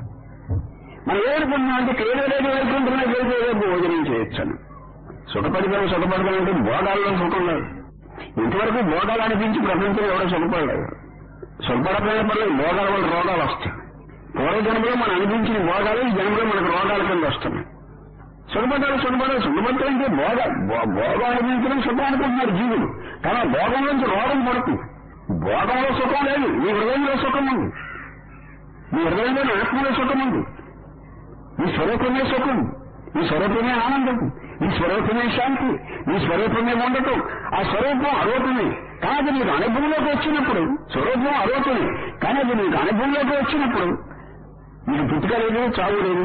మనం ఏమనుకుంటున్నాం అంటే కేవలం వైకుంఠంలో చేసే భోజనం చేయొచ్చాను సుఖపడిపోయి సుఖపడతానంటే భోగాల్లో సుఖం లేదు ఇంతవరకు భోగాలు అనిపించి ప్రపంచంలో ఎవడో సుఖపడలేదు సుఖపడపోయినప్పుడు భోగాల వల్ల రోగాలు వస్తాయి పూర్వ జన్మలో మనం అనిపించిన భోగాలు ఈ జన్మలో మనకు రోగాల కింద వస్తున్నాయి సుఖపడ్డారు సుఖపడాలి సుఖపడటం అంటే భోగ భో- భోగం అనిపించడం సుఖం అనుకుంటున్నారు జీవులు కానీ ఆ భోగం నుంచి రోగం పడుతుంది భోగంలో సుఖం లేదు నీ హృదయంలో సుఖం ఉంది నీ హృదయంలో ఆత్మలో సుఖం ఉంది నీ స్వరూపమే సుఖం నీ స్వరూపమే ఆనందం నీ స్వరూపమే శాంతి నీ స్వరూపమే ఉండటం ఆ స్వరూపం అరూపమే కానీ అది నీకు అనుభవంలోకి వచ్చినప్పుడు స్వరూపం అరూపమే కానీ అది నీకు అనుభవంలోకి వచ్చినప్పుడు నీకు పుట్టుక లేదు చావు లేదు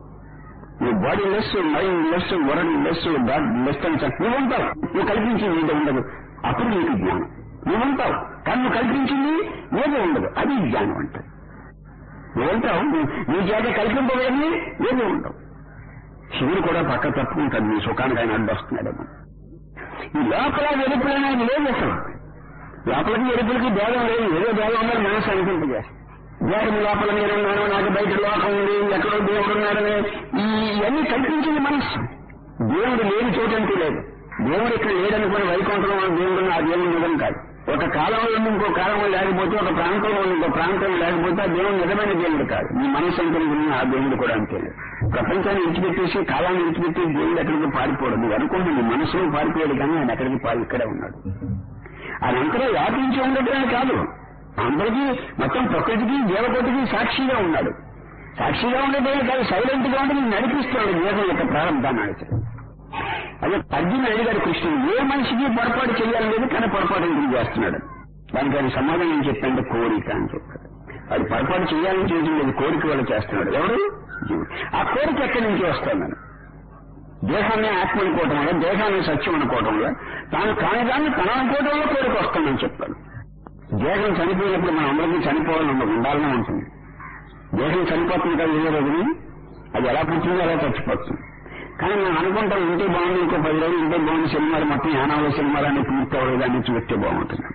నీ body less mind less world less god less అని చెప్పి నువ్వు ఉంటావు నువ్వు కల్పించింది ఏదో ఉండదు అప్పుడు నీకు జ్ఞానం నువ్వు ఉంటావు కానీ నువ్వు కల్పించింది ఏదో ఉండదు అది జ్ఞానం అంటే నువ్వు ఉంటావు నీ- నీ చేత కల్పింపబడింది ఏదో ఉండవు శివుడు కూడా పక్క తప్పుకుంటాడు నీ సుఖానికి ఆయన అడ్డొస్తున్నాడేమో ఈ లోపల వెలుపులైన లేదు అసలు లోపలికి వెలుపులకి భేదం లేదు ఏదో భేదం ఉందని మనసు అనుకుంటుంది దేహం లోపల నేనున్నాను నాకు బయట లోకం ఉంది ఎక్కడో దేవుడు ఉన్నాడని ఈ ఇవన్నీ కల్పించింది మనస్సు దేవుడు లేని చోటంటూ లేదు దేవుడు ఇక్కడ లేడనుకుని వైకుంఠంలో ఉన్న దేవుడు ఆ దేవుడు నిజం కాదు ఒక కాలంలో ఉండి ఇంకో కాలంలో లేకపోతే ఒక ప్రాంతంలో ఉండి ఇంకో ప్రాంతం లేకపోతే ఆ దేవుడు నిజమైన దేవుడు కాదు నీ మనస్సు అనుకుని ఆ దేవుడు కూడా అంతే లేదు ప్రపంచాన్ని విడిచిపెట్టేసి కాలాన్ని విడిచిపెట్టి దేవుడు ఎక్కడికి పారిపోవడం నువ్వు అనుకుంటుంది నీ మనసులో పారిపోయాడు కానీ ఆయన ఎక్కడికి పారి ఇక్కడే ఉన్నాడు అదంతలో వ్యాపించి ఉండటమే కాదు అందరికీ మొత్తం ప్రకృతికి జీవకోటికి సాక్షిగా ఉన్నాడు సాక్షిగా ఉండటమే కాదు సైలెంట్ గా ఉండి నేను నడిపిస్తున్నాడు జీవం యొక్క ప్రారంభాన్ని అడిచాడు అదే అర్జున అడిగాడు కృష్ణుడు ఏ మనిషికి పొరపాటు చేయాలి లేదు కానీ పొరపాటు ఎందుకు చేస్తున్నాడు దానికి ఆయన సమాధానం ఏం చెప్పంటే కోరిక అని చెప్పాడు అది పొరపాటు చేయాలని చేయడం లేదు కోరిక వాళ్ళు చేస్తున్నాడు ఎవరు జీవుడు ఆ కోరిక ఎక్కడి నుంచి వస్తాను దేహాన్ని ఆత్మ అనుకోవటం వల్ల దేహాన్ని సత్యం అనుకోవటం వల్ల తాను కాని దాన్ని తన అనుకోవటం వల్ల కోరిక వస్తుందని చెప్పాడు దేహం చనిపోయినప్పుడు మన అందరికీ చనిపోవాలని ఉండదు ఉండాలనే ఉంటుంది దేహం చనిపోతుంది కదా ఏ రోజుని అది ఎలా పుట్టిందో అలా చచ్చిపోతుంది కానీ మనం అనుకుంటాం ఇంటే బాగుంది ఇంకో పది రోజులు ఇంటే బాగుంది సినిమాలు మొత్తం యానాలు సినిమాలన్నీ పూర్తి అవ్వలేదు అని చూస్తే బాగుంటుంది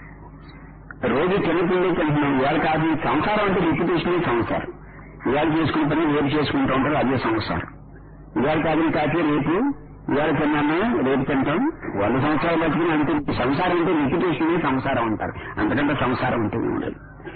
రోజు తినకుండా తింటున్నాం ఇవాళ కాదు ఈ సంసారం అంటే రిపిటేషన్ సంసారం ఇవాళ చేసుకున్న పని రేపు చేసుకుంటూ ఉంటారు అదే సంసారం ఇవాళ కాదు కాఫీ రేపు ఇవాళ తిన్నాను రేపు తింటాం వంద సంవత్సరాలు బతుకుని అంటే సంసారం అంటే రిపిటేషన్ సంసారం అంటారు అంతకంటే సంసారం ఉంటుంది ఉండదు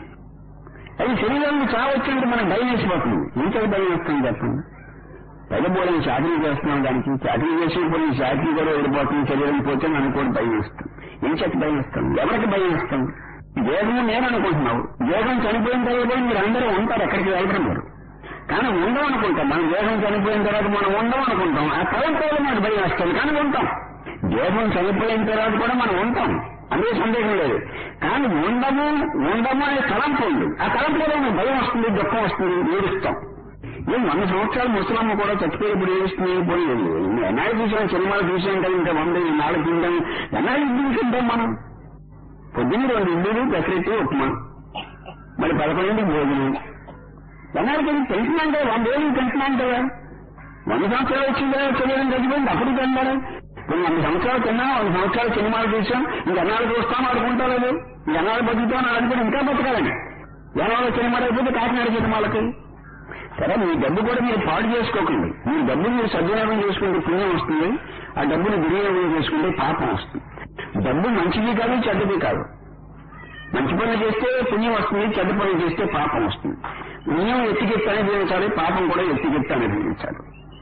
అది శరీరానికి చావు వచ్చినట్టు మనం భయం వేసిపోతుంది ఇంకొక భయం వేస్తుంది చెప్పండి పెద్దబోలని చాకరీ చేస్తున్నాం దానికి చాకరీ చేసినప్పుడు ఈ చాకరీ కూడా వెళ్ళిపోతుంది శరీరం పోతే నన్ను కూడా భయం వేస్తుంది ఏం చేతి భయం ఇస్తాం ఎవరికి భయం ఇస్తాం దేహం నేను అనుకుంటున్నావు దేహం చనిపోయిన తర్వాత మీరు అందరూ ఉంటారు ఎక్కడికి వెళ్ళడం మీరు కానీ ఉండం అనుకుంటాం మన దేహం చనిపోయిన తర్వాత మనం ఉండం అనుకుంటాం ఆ తలంపులో మనకు భయం వస్తుంది కానీ ఉంటాం దేహం చనిపోయిన తర్వాత కూడా మనం ఉంటాం అదే సందేహం లేదు కానీ ఉండము ఉండము అనే తలంపు ఉంది ఆ తలంపులో మనకు భయం వస్తుంది దుఃఖం వస్తుంది ఏడుస్తాం ఏం వంద సంవత్సరాలు ముసలమ్మ కూడా చచ్చిపోయినప్పుడు ఏడుస్తుంది పోయి ఎన్నాళ్ళు చూసాం సినిమాలు చూసాం కదా ఇంకా వంద నాలుగు తింటాం ఎన్నాళ్ళు ఇడ్లీ తింటాం మనం పొద్దున్న రెండు ఇడ్లీలు పెసరెట్టు ఉప్మా మరి పదకొండింటికి భోజనం ఎన్నాళ్ళకి తింటున్నాం కదా వంద ఏళ్ళు తింటున్నాం కదా వంద సంవత్సరాలు వచ్చింది కదా శరీరం తగ్గిపోయింది అప్పుడు తిన్నాడు ఇప్పుడు వంద సంవత్సరాలు తిన్నాం వంద సంవత్సరాలు సినిమాలు చూసాం ఇంక ఎన్నాళ్ళు చూస్తాం ఆడుకుంటా లేదు ఇంక ఎన్నాళ్ళు బతుకుతాం అనుకుంటే ఇంకా బతకాలని ఎన్నాళ్ళు సినిమాలు అయిపోతే కాకినాడ సినిమాలకి సరే మీ డబ్బు కూడా మీరు పాడు చేసుకోకండి మీ డబ్బు మీరు సద్వినియోగం చేసుకుంటే పుణ్యం వస్తుంది ఆ డబ్బుని దుర్వినియోగం చేసుకుంటే పాపం వస్తుంది డబ్బు మంచిది కాదు చెడ్డది కాదు మంచి పనులు చేస్తే పుణ్యం వస్తుంది చెడ్డ పనులు చేస్తే పాపం వస్తుంది పుణ్యం ఎత్తికెత్తి అనుభవించాలి పాపం కూడా ఎత్తికెత్తి అనుభవించాలి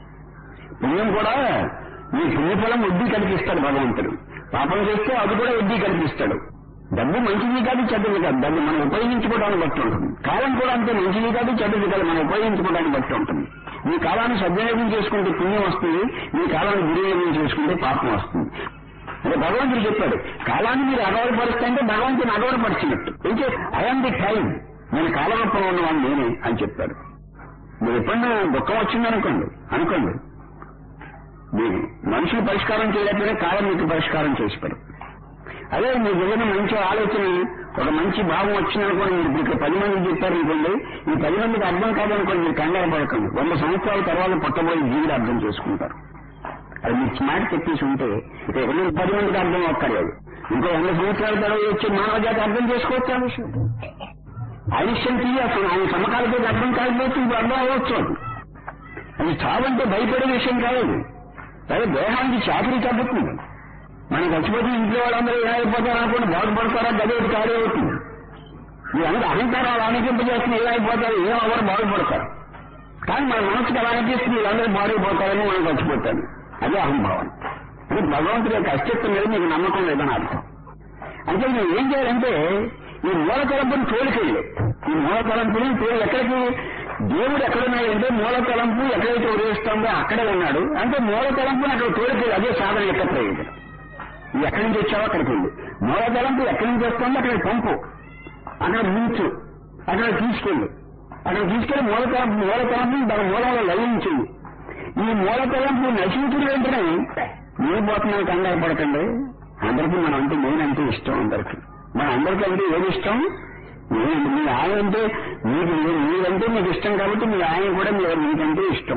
పుణ్యం కూడా మీ పుణ్యఫలం వడ్డీ కల్పిస్తాడు భగవంతుడు పాపం చేస్తే అది కూడా వడ్డీ కల్పిస్తాడు డబ్బు మంచిది కాదు చెడ్డది కాదు డబ్బు మనం ఉపయోగించుకోవడానికి బట్టి ఉంటుంది కాలం కూడా అంతే మంచిది కాదు చెడ్డది కాదు మనం ఉపయోగించుకోవడానికి బట్టి ఉంటుంది మీ కాలాన్ని సద్వినియోగం చేసుకుంటే పుణ్యం వస్తుంది మీ కాలాన్ని దుర్వినియోగం చేసుకుంటే పాపం వస్తుంది అంటే భగవంతుడు చెప్పాడు కాలాన్ని మీరు అగౌరవపరుస్తే అంటే భగవంతుని అగౌరవపరిచినట్టు అయితే ఐఎమ్ ది టైం నేను కాలగొప్పలో ఉన్నవాడు నేనే అని చెప్పాడు మీరు ఎప్పుడన్నా దుఃఖం వచ్చిందనుకోండి అనుకోండి మీరు మనుషులు పరిష్కారం చేయలేకపోయినా కాలం మీకు పరిష్కారం చేసి పెడు అదే మీకు ఏదైనా మంచి ఆలోచన ఒక మంచి భావం వచ్చిందనుకోండి మీరు ఇక్కడ పది మంది చెప్పారనుకోండి ఈ పది మందికి అర్థం కాదనుకోండి మీరు కంగారు పడకండి వంద సంవత్సరాల తర్వాత పుట్టబోయే జీవుడు అర్థం చేసుకుంటారు అది మీకు మాట చెప్పేసి ఉంటే ఇక ఎనిమిది పది మందికి అర్థం అక్కర్లేదు ఇంకో వంద సంవత్సరాల తర్వాత వచ్చే మానవ జాతి అర్థం చేసుకోవచ్చు ఆ విషయం ఆయుష్యం తీయ అసలు ఆయన సమకాలతో అర్థం కాకపోతే ఇప్పుడు అర్థం అవ్వచ్చు అది అది చావంటే భయపడే విషయం కాదు అదే దేహానికి చాకరీ తగ్గుతుంది మనం చచ్చిపోతే ఇంట్లో వాళ్ళందరూ ఏమైపోతారు అనుకోండి బాగుపడతారా గదే కాడే అవుతుంది మీరు అందరూ అహంకారాలు అనిపింపజేస్తున్న ఏమైపోతారు ఏం ఎవరు బాగుపడతారు కానీ మన మనసుకి ఎలా అనిపిస్తుంది వీళ్ళందరూ బాగుపోతారని మనం చచ్చిపోతాను అదే అహంభావం అంటే భగవంతుడి యొక్క అస్తిత్వం మీద మీకు నమ్మకం లేదని అర్థం అంటే మీరు ఏం చేయాలంటే ఈ మూల తలంపుని తోలికెళ్ళి ఈ మూల తలంపుని తోలి ఎక్కడికి దేవుడు ఎక్కడున్నాడంటే మూల తలంపు ఎక్కడైతే ఉదయిస్తుందో అక్కడే ఉన్నాడు అంటే మూల తలంపుని అక్కడ తోలికెళ్ళి అదే సాధన యొక్క ప్రయోజనం ఇది ఎక్కడి నుంచి వచ్చావో అక్కడికి వెళ్ళి మూల తలంపు ఎక్కడి నుంచి వస్తుందో అక్కడ పంపు అక్కడ ముంచు అక్కడ తీసుకెళ్ళు అక్కడ తీసుకెళ్లి మూల తలంపు మూల తలంపు దాని మూలంలో లయించింది ఈ మూల తలంపు నశించిన వెంటనే నేను పోతున్నాను కంగారు పడకండి అందరికీ మనం అంటే నేనంటే ఇష్టం అందరికీ మన అందరికీ అంటే ఏది ఇష్టం నేనంటే మీ ఆయన అంటే మీకు మీరు మీరంటే మీకు ఇష్టం కాబట్టి మీ ఆయన కూడా మీరు మీకంటే ఇష్టం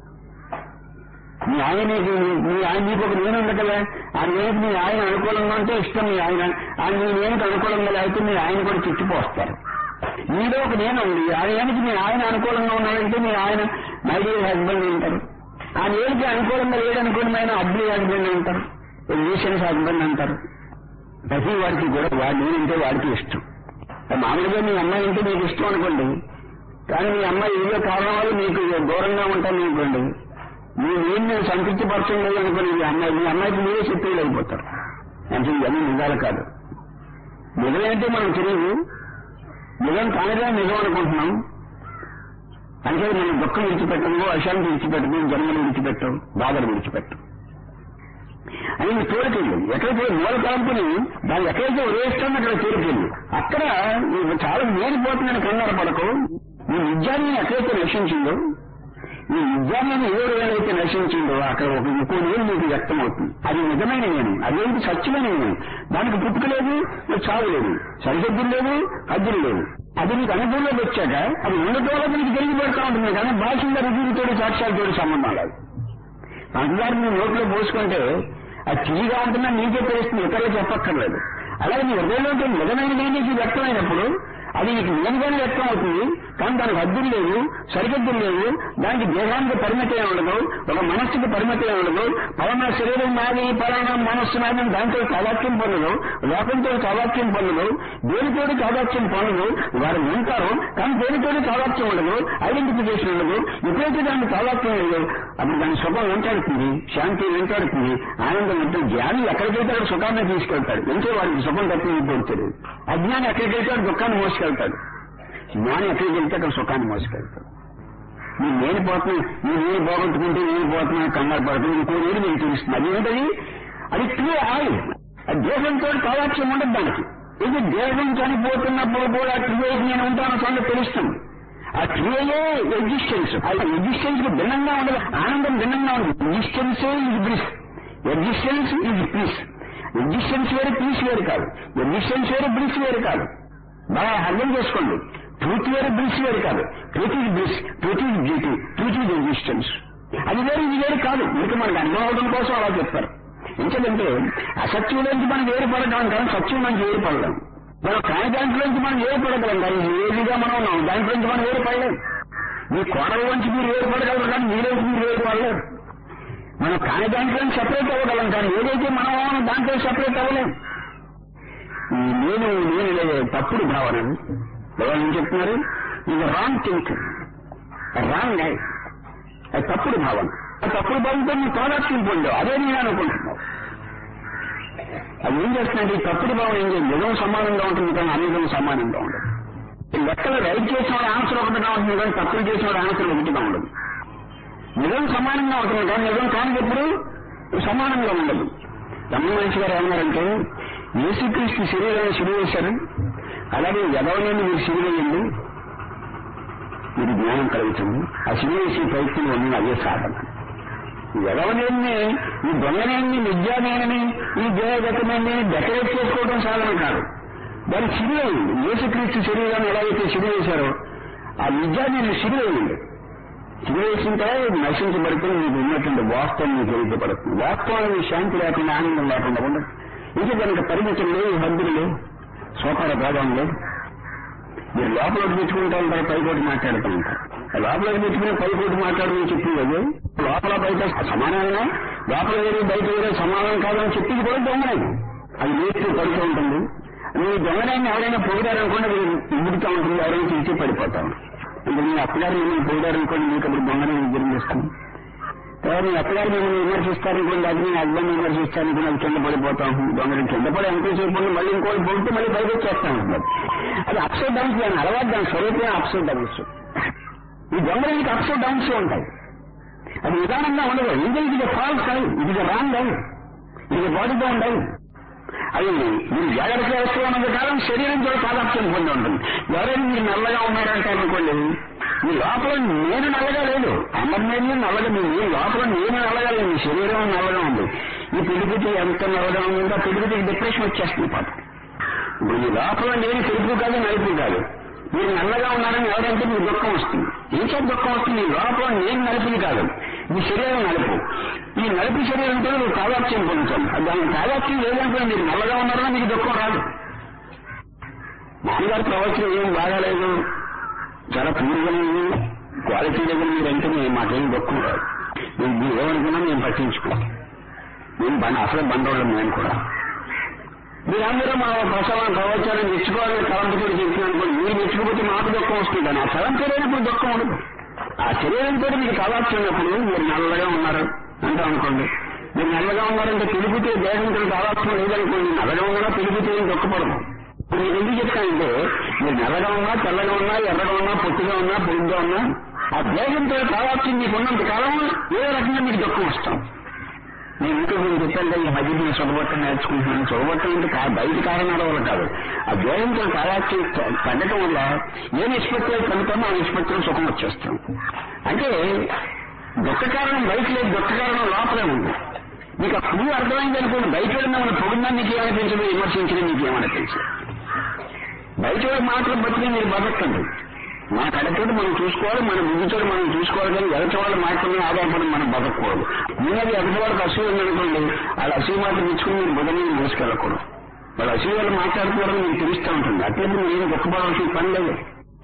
మీ ఆయన నీకు మీ ఆయన నీకు ఒక నేను ఉంది కదా ఆ నేనికి మీ ఆయన అనుకూలంగా ఉంటే ఇష్టం మీ ఆయన ఆ మీ నేనికి అనుకూలంగా లేకపోతే మీ ఆయన కూడా చుట్టిపోస్తారు మీలో ఒక నేను ఉంది ఆ నేనికి మీ ఆయన అనుకూలంగా ఉన్నాడంటే మీ ఆయన మై డియర్ హస్బెండ్ అంటారు ఆ నేనికి అనుకూలంగా లేదనుకోండి ఆయన అడ్లీ హస్బెండ్ అంటారు రీసెన్స్ హస్బెండ్ అంటారు ప్రతి వాడికి కూడా వాడి నేనంటే వాడికి ఇష్టం మామూలుగా మీ అమ్మాయి అంటే మీకు ఇష్టం అనుకోండి కానీ మీ అమ్మాయి ఏదో కారణం వల్ల మీకు దూరంగా ఉంటాను అనుకోండి మీ నేను సంతృప్తిపరచడం లేదు అనుకోండి మీ అమ్మాయి మీ అమ్మాయికి మీరే చెప్పేది అయిపోతారు అంటే ఇవన్నీ నిజాలు కాదు నిజమేంటే మనం తెలియదు నిజం కానిదే నిజం అనుకుంటున్నాం అంటే మనం దుఃఖం విడిచిపెట్టము అశాంతి విడిచిపెట్టము జన్మలు విడిచిపెట్టం బాధలు విడిచిపెట్టం అని నీ తోడుకెళ్ళు ఎక్కడైతే మూల తలంపుని దాన్ని ఎక్కడైతే ఉదయిస్తుందో అక్కడ తోడుకెళ్ళు అక్కడ నువ్వు చాలా మేలిపోతుందని కంగారు పడకు నీ విద్యాన్ని ఎక్కడైతే నశించిందో ఈ విద్యాన్ని ఏ రోజైతే నశించిందో అక్కడ ఒక ఇంకో నేను నీకు వ్యక్తం అవుతుంది అది నిజమైన నేను అదేంటి సత్యమైన నేను దానికి పుట్టుక లేదు చావు లేదు సరిహద్దులు లేవు హద్దులు లేవు అది నీకు అనుభవంలోకి వచ్చాక అది ఉండటంలో నీకు తిరిగి పెడతా ఉంటుంది కానీ భాషలో రుజువులతోటి సాక్ష్యాలతోటి సంబంధం లేదు పంచదార నీ నోట్లో పోసుకుంటే అది తిరిగా ఉంటుందా నీకే తెలుస్తుంది ఇతరులు చెప్పక్కర్లేదు అలాగే నీ హృదయంలో నిజమైన నేను వ్యక్తమైనప్పుడు అది నీకు నిజంగానే వ్యక్తం అవుతుంది కానీ దానికి హద్దులు లేవు సరిహద్దులు లేవు దానికి దేహానికి పరిమితి ఉండదు ఒక మనస్సుకి పరిమితి ఉండదు పలానా శరీరం నాది పలానా మనస్సు నాది అని దాంతో చావాక్యం పొందదు లోకంతో చావాక్యం పొందదు దేనితోటి చావాక్యం పొందదు వారు ఉంటారు కానీ దేనితోటి చావాక్యం ఉండదు ఐడెంటిఫికేషన్ ఉండదు ఎప్పుడైతే దానికి చావాక్యం లేదు అప్పుడు దాని సుఖం వెంటాడుతుంది శాంతి వెంటాడుతుంది ఆనందం ఉంటుంది జ్ఞాని ఎక్కడికైతే అక్కడ సుఖాన్ని తీసుకెళ్తాడు ఎంతో వాడికి సుఖం తప్పిపోతుంది అజ్ఞాని ఎక్కడికైతే అక్కడ దుఃఖాన్ని మోసుకెళ్తాడు జ్ఞాని ఎక్కడికి వెళ్తే అక్కడ సుఖాన్ని మోసుకెళ్తాడు నీ నేను పోతున్నా నీ నేను పోగొట్టుకుంటే నేను పోతున్నా కంగారు పడుతుంది ఇంకో నేను మీకు తెలుస్తుంది అది ఏంటది అది ట్రూ ఆయి అది దేశంతో కావాల్సిన ఉండదు దానికి ఇది దేశం చనిపోతున్నప్పుడు కూడా ట్రూ నేను ఉంటాను సంగతి తెలుస్తుంది ఆ క్రియయే ఎగ్జిస్టెన్స్ ఆ ఎగ్జిస్టెన్స్ కి భిన్నంగా ఉండదు ఆనందం భిన్నంగా ఉండదు ఎగ్జిస్టెన్సే ఇది బ్రిస్ ఎగ్జిస్టెన్స్ ఇది పీస్ ఎగ్జిస్టెన్స్ వేరు పీస్ వేరు కాదు ఎగ్జిస్టెన్స్ వేరు బ్రిస్ వేరు కాదు బాగా అర్థం చేసుకోండి ట్రూత్ వేరు బ్రిస్ వేరు కాదు truth is bliss truth is beauty truth is existence అది వేరు ఇది వేరు కాదు మీకు మనకు అర్థం అవడం కోసం అలా చెప్తారు ఎందుకంటే అసత్యం నుంచి మనం వేరుపడగలం కానీ సత్యం నుంచి వేరుపడలేం మనం కాని దాంట్లోంచి మనం వేరుపడగలం కానీ ఏదిగా మనం ఉన్నాం దాంట్లోంచి మనం వేరుపడలేం మీ కోడలోంచి మీరు వేరుపడగలరు కానీ మీలోంచి మీరు వేరుపడలేరు మనం కాని దాంట్లో సెపరేట్ అవ్వగలం కానీ ఏదైతే మనం అవ్వాలో దాంట్లో సెపరేట్ అవ్వలేం ఈ నేను నేను లేదు తప్పుడు భావన ఎవరు ఏం చెప్తున్నారు ఇది రాంగ్ థింకింగ్ రాంగ్ ఐ అది తప్పుడు భావన ఆ తప్పుడు భావంతో నువ్వు తాదాత్మ్యం పొందావు అదే నేను అనుకుంటున్నావు అది ఏం చేస్తుందంటే ఈ తప్పుడు భావన ఏం చేయాలి నిజం సమానంగా ఉంటుంది కానీ అనిజం సమానంగా ఉండదు ఈ లెక్కలు రైట్ చేసిన వాడు ఆన్సర్ ఒకటిగా ఉంటుంది కానీ తప్పులు చేసిన వాడు ఆన్సర్ ఒకటిగా ఉండదు నిజం సమానంగా ఉంటుంది కానీ నిజం కానిది ఎప్పుడు సమానంగా ఉండదు రమణ మనిషి గారు ఏమన్నారంటే యేసుక్రీస్తు శరీరాన్ని సిరివేశారు అలాగే ఎదవలేని మీరు సిరివేయండి మీరు జ్ఞానం కలుగుతుంది ఆ సిరివేసే ప్రయత్నం ఉన్న అదే సాధన ఎదవలేని ఈ దొంగనేని విద్యానేనని ఈ దేవగతమని డెకరేట్ చేసుకోవడం సాధన కాదు దాన్ని సిరివేయండి యేసుక్రీస్తు శరీరాన్ని ఎలాగైతే సిరివేశారో ఆ విద్యాన్ని సిరివేయండి సిరివేసిన తర్వాత నశించబడుతుంది మీకు ఉన్నటువంటి వాస్తవం మీకు ఎదుగుపడుతుంది వాస్తవానికి శాంతి లేకుండా ఆనందం లేకుండా ఉండదు ఇంకా కనుక పరిమితులు లేవు హద్దులు లేవు సోపార భేదం లేదు మీరు లోపలికి తెచ్చుకుంటా ఉంటారు పైకోటి మాట్లాడుతూ ఉంటారు లోపలికి తెచ్చుకుని పైకోటి మాట్లాడమని చెప్పి అదే లోపల బయట సమానంగా లోపల వేరే బయట వేరే సమానం కాదని చెప్పింది కూడా దొంగలేదు అది నేర్చు పడుతూ ఉంటుంది మీ దొంగనాన్ని ఎవరైనా పొగిడారనుకోండి అది ఇగుడుతూ ఉంటుంది ఎవరైనా తీసి పడిపోతాం అంటే మీ అత్తగారు మిమ్మల్ని పొగిడారనుకోండి మీకు అప్పుడు దొంగనే విజృంభిస్తుంది తర్వాత మీ అత్తగారు మిమ్మల్ని విమర్శిస్తారనుకోండి అది మీ హస్బెండ్ విమర్శిస్తారనుకోండి అది కింద పడిపోతాం దొంగలు కింద పడి ఎంతసేపు మళ్ళీ ఇంకోటి పొగితే మళ్ళీ బయట వచ్చేస్తా ఉంటుంది అది అప్సైడ్ డౌన్స్ దాని అలవాటు దాని స్వరూపమే అప్సైడ్ డౌన్స్ ఈ దొంగలకి అప్సైడ్ డౌన్స్ ఉంటాయి అది నిదానంగా ఉండదు ఇది ఇది ఫాల్స్ అయి ఇది రాంగ్ అయి ఇది బాడీ బౌండ్ అయి అది మీరు జాగ్రత్తగా వస్తూ ఉన్నంత కాలం శరీరం కూడా పాదాప్యం పొంది ఉంటుంది ఎవరైనా మీరు నల్లగా ఉన్నారంటే అనుకోండి మీ లోపల నేను నల్లగా లేదు అమర్నేది నల్లగా మీ మీ లోపల నేను నల్లగా లేదు మీ శరీరం నల్లగా ఉంది ఈ పిడిపిటి ఎంత నల్లగా ఉందో పిడిపిటికి డిప్రెషన్ వచ్చేస్తుంది పాప ఇప్పుడు మీ లోపల నేను తెలుపు కాదు నలుపు కాదు మీరు నల్లగా ఉన్నారని ఎవరంటే మీకు దుఃఖం వస్తుంది ఏం చేత దుఃఖం వస్తుంది మీ లోపల నేను నలుపుని కాదు మీ శరీరం నలుపు ఈ నలుపు శరీరంతో మీరు తాదాత్యం పొందుతాం దాని తాదాత్యం లేదనుకోండి మీరు నల్లగా ఉన్నారని మీకు దుఃఖం రాదు మామగారి ప్రవచనం ఏం బాగాలేదు చాలా పూర్వమైంది క్వాలిటీ దగ్గర మీరంటే మేము మాకేం దుఃఖం రాదు మీరు మీరు ఏమనుకున్నా మేము పట్టించుకోం మేము బండ అసలు బండోళ్ళం మేము కూడా మీరందరూ మా ప్రసవం ప్రవచనం మెచ్చుకోవాలని తలంపుతో చెప్పినప్పుడు మీరు మెచ్చుకోకపోతే మాకు దుఃఖం వస్తుంది కానీ ఆ తలంపు లేనప్పుడు దుఃఖం ఉండదు ఆ శరీరంతో మీకు తాదాత్స్తున్నప్పుడు మీరు నల్లగా ఉన్నారు అంటా అనుకోండి మీరు నల్లగా ఉన్నారంటే పిలిపితే దేహంతో తాదాత్మ్యం లేదనుకోండి నల్లగా ఉన్నా పిలిపితే ఏం దుఃఖపడదు నేను ఎందుకు చెప్తానంటే మీరు నల్లగా ఉన్నా తెల్లగా ఉన్నా ఎర్రగా ఉన్నా పొట్టిగా ఉన్నా పొడిగా ఉన్నా ఆ దేహంతో తాదాత్మ్యం మీకు ఉన్నంత కాలం ఏ రకంగా మీకు దుఃఖం వస్తాం నేను ఇంకా మీరు చెప్పాను ఈ మధ్య నేను చదవటం నేర్చుకుంటున్నాను చదవటం అంటే కా- బయట కారణాల వల్ల కాదు ఆ దేహంతో కాలాచి తగ్గటం వల్ల ఏ నిష్పత్తిలో కలుగుతామో ఆ నిష్పత్తిలో సుఖం వచ్చేస్తాం అంటే దుఃఖ కారణం బయట లేదు దుఃఖ కారణం లోపలే ఉంది మీకు ఆ పువ్వు అర్థమైంది అనుకోండి బయట వెళ్ళిన మన పొగిడినా మీకు ఏమనిపించదు విమర్శించడం మీకు ఏమనిపించదు బయట వాళ్ళ మాటలు బట్టి మీరు బతకండి మన కడతోటి మనం చూసుకోవాలి మన బుద్ధితో మనం చూసుకోవాలి కానీ ఎదుటి వాళ్ళ మాటలను ఆధారపడి మనం బతకూడదు మీది ఎదుటి వాళ్ళకి అసూయ ఉందనుకోండి వాళ్ళ అసూయ మాట తెచ్చుకుని మీరు బుధ మీద మోసుకెళ్ళకూడదు వాళ్ళ అసూయ వాళ్ళు మాట్లాడుతున్నారని మీకు తెలుస్తూ ఉంటుంది అట్లయితే మీరు ఏం దుఃఖపడాల్సిన పని లేదు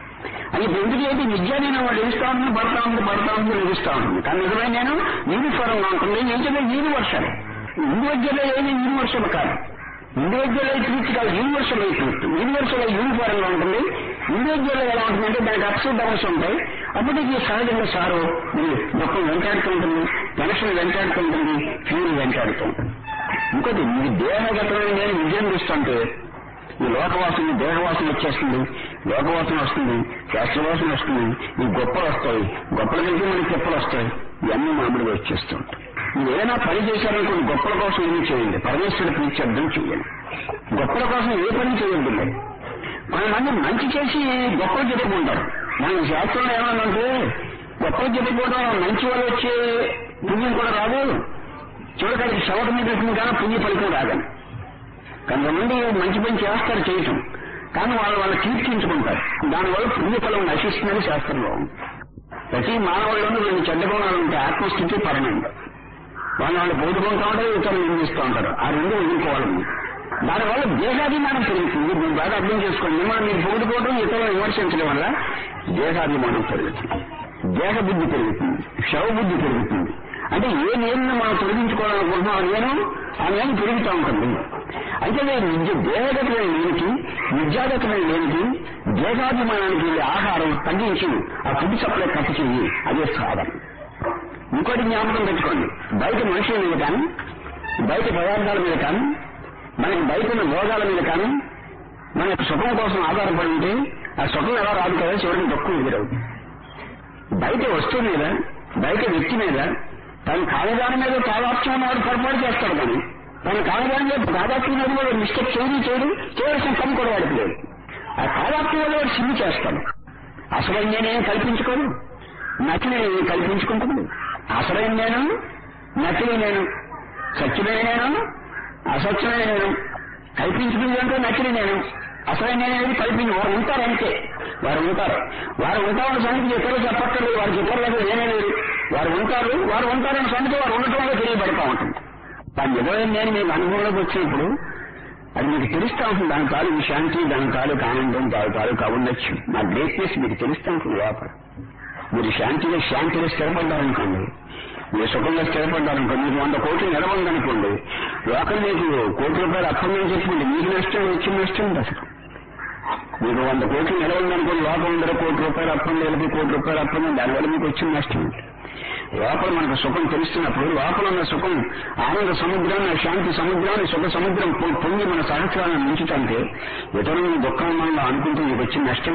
అని ఇప్పుడు ఎందుకు అయితే విద్య నేను వాడు ఎదుస్తా ఉంటుంది పడతా ఉంటుంది పడతా ఉంటుంది ఎదుస్తా ఉంటుంది కానీ నిజమైన నేను యూనిఫారంగా ఉంటుంది ఏంటంటే యూనివర్సల్ ఇండివిజువల్ ఏది యూనివర్సల్ కాదు ఇండివిజువల్ ట్రూత్ కాదు యూనివర్సల్ ట్రూత్ యూనివర్సల్ యూనిఫారంగా ఉంటుంది ఇండివిజువల్ ఎలా ఉంటుందంటే దానికి అప్స్ డౌన్స్ ఉంటాయి అప్పుడు ఇది సహజంగా సారు ఇది దుఃఖం వెంటాడుతూ ఉంటుంది టెన్షన్ వెంటాడుతూ ఉంటుంది ఫ్యూల్ వెంటాడుతూ ఉంటుంది ఇంకోటి మీ దేహగతమైన నేను విజృంభిస్తుంటే ఈ లోకవాసన దేహవాసన వచ్చేస్తుంది లోకవాసన వస్తుంది శాస్త్రవాసన వస్తుంది ఈ గొప్పలు వస్తాయి గొప్పల నుంచి మనకి చెప్పలు వస్తాయి ఇవన్నీ మామూలుగా వచ్చేస్తూ ఉంటాయి మీరు ఏదైనా పని చేశారనుకోండి గొప్పల కోసం ఏమీ చేయండి పరమేశ్వరుడు ప్రీత్యర్థం చేయండి గొప్పల కోసం ఏ పని చేయండి మీరు కొంతమంది మంచి చేసి గొప్పలు చెప్పుకుంటారు మన శాస్త్రంలో ఏమన్నంటే గొప్పలు చెప్పుకోవడం మంచి వాళ్ళు వచ్చే పుణ్యం కూడా రాదు చూడడానికి శవట మీద ఉంటుంది కానీ పుణ్య ఫలితం రాదని కొంతమంది మంచి పని చేస్తారు చేయటం కానీ వాళ్ళు వాళ్ళు కీర్తించుకుంటారు దానివల్ల పుణ్యఫలం నశిస్తుందని శాస్త్రంలో ఉంది. ప్రతి మానవుల్లోనూ రెండు చెడ్డ గుణాలు ఉంటాయి ఆత్మస్థితి పరమైంది వాళ్ళు వాళ్ళు పొగుడుకుంటూ ఉంటారు ఇతరులు నిందిస్తూ ఉంటారు ఆ రెండు వదులుకోవాలి మీరు. దానివల్ల దేహాభిమానం పెరుగుతుంది మీరు బాగా అర్థం చేసుకోండి మిమ్మల్ని మీరు పొగుడుకోవడం ఇతరులను విమర్శించడం వల్ల దేహాభిమానం పెరుగుతుంది దేహ బుద్ధి పెరుగుతుంది శవ బుద్ధి పెరుగుతుంది అంటే ఏ నేను మనం తొలగించుకోవాలనుకుంటున్నాం ఆ నేను ఆ నేను పెరుగుతూ ఉంటుంది అయితే నేను విద్య దేహగతమైన లేనికి విద్యాగతమైన లేనికి దేహాభిమానానికి వెళ్ళే ఆహారం తగ్గించి ఆ ఫుడ్ సప్లై కట్ చెయ్యి అదే సాధన ఇంకోటి జ్ఞాపకం పెట్టుకోండి బయట మనుషుల మీద కానీ బయట పదార్థాల మీద కానీ మనకి బయట ఉన్న భోగాల మీద కానీ మన యొక్క సుఖం కోసం ఆధారపడి ఉంటే ఆ సుఖం ఎలా రాదు కదా చివరికి దుఃఖం ఎదురవుతుంది బయట వస్తువు మీద బయట వ్యక్తి మీద తన కాలదాని మీద తాదాత్మ్యం ఉన్నవాడు పొరపాటు చేస్తాడు కానీ తన కాలదాని మీద తాదాత్మ్యం మీద వాడు మిస్టేక్ చేయడు చేయడు చేయవలసిన పని కూడా వాడికి లేదు ఆ తాదాత్మ్యం వల్ల వాడు సిమ్మి చేస్తాడు అసలు నేనేం కల్పించుకోను నకిలీ నేను కల్పించుకుంటాను అసలైన నేను నకిలీ నేను సత్యమైన నేను అసత్యమైన నేను కల్పించుకుంది అంటే నకిలీ నేను అసలైన నేను అనేది కల్పించి వారు ఉంటారంటే వారు ఉంటారు వారు ఉంటారన్న సంగతి ఇతరులు చెప్పక్కర్లేదు వారికి ఇతరులకు ఏమీ లేదు వారు ఉంటారు వారు ఉంటారన్న సంగతి వారు ఉండటం వల్ల తెలియబడతా ఉంటుంది దాని నిజమైన నేను మీకు అనుభవంలోకి వచ్చినప్పుడు అది మీకు తెలుస్తూ ఉంటుంది దాని తాలూకు శాంతి దాని తాలూకు ఆనందం దాని తాలూకు అవుండొచ్చు నా గ్రేట్నెస్ మీకు తెలుస్తూ ఉంటుంది లోపల మీరు శాంతిగా శాంతిగా స్థిరపడ్డారనుకోండి మీరు సుఖంగా స్థిరపడ్డారనుకోండి మీకు వంద కోట్లు నిలవందనుకోండి లోకం నీకు కోటి రూపాయలు అప్పందని చెప్పుకుంటే నీకు నష్టం వచ్చిన నష్టం ఉంది అసలు మీకు వంద కోట్లు నిలవ ఉందనుకోండి లోపల ఉందరో కోటి రూపాయలు అప్పం నిలబడి కోటి రూపాయలు అప్పం దానివల్ల మీకు వచ్చిన నష్టం ఉంది లోపల మనకు సుఖం తెలుస్తున్నప్పుడు లోపల ఉన్న సుఖం ఆనంద సముద్రాన్ని శాంతి సముద్రాన్ని సుఖ సముద్రం పొ- పొంగి మన సహస్రాలను మించుతంటే ఇతరులను దుఃఖం మనలో అనుకుంటే మీకు వచ్చిన నష్టం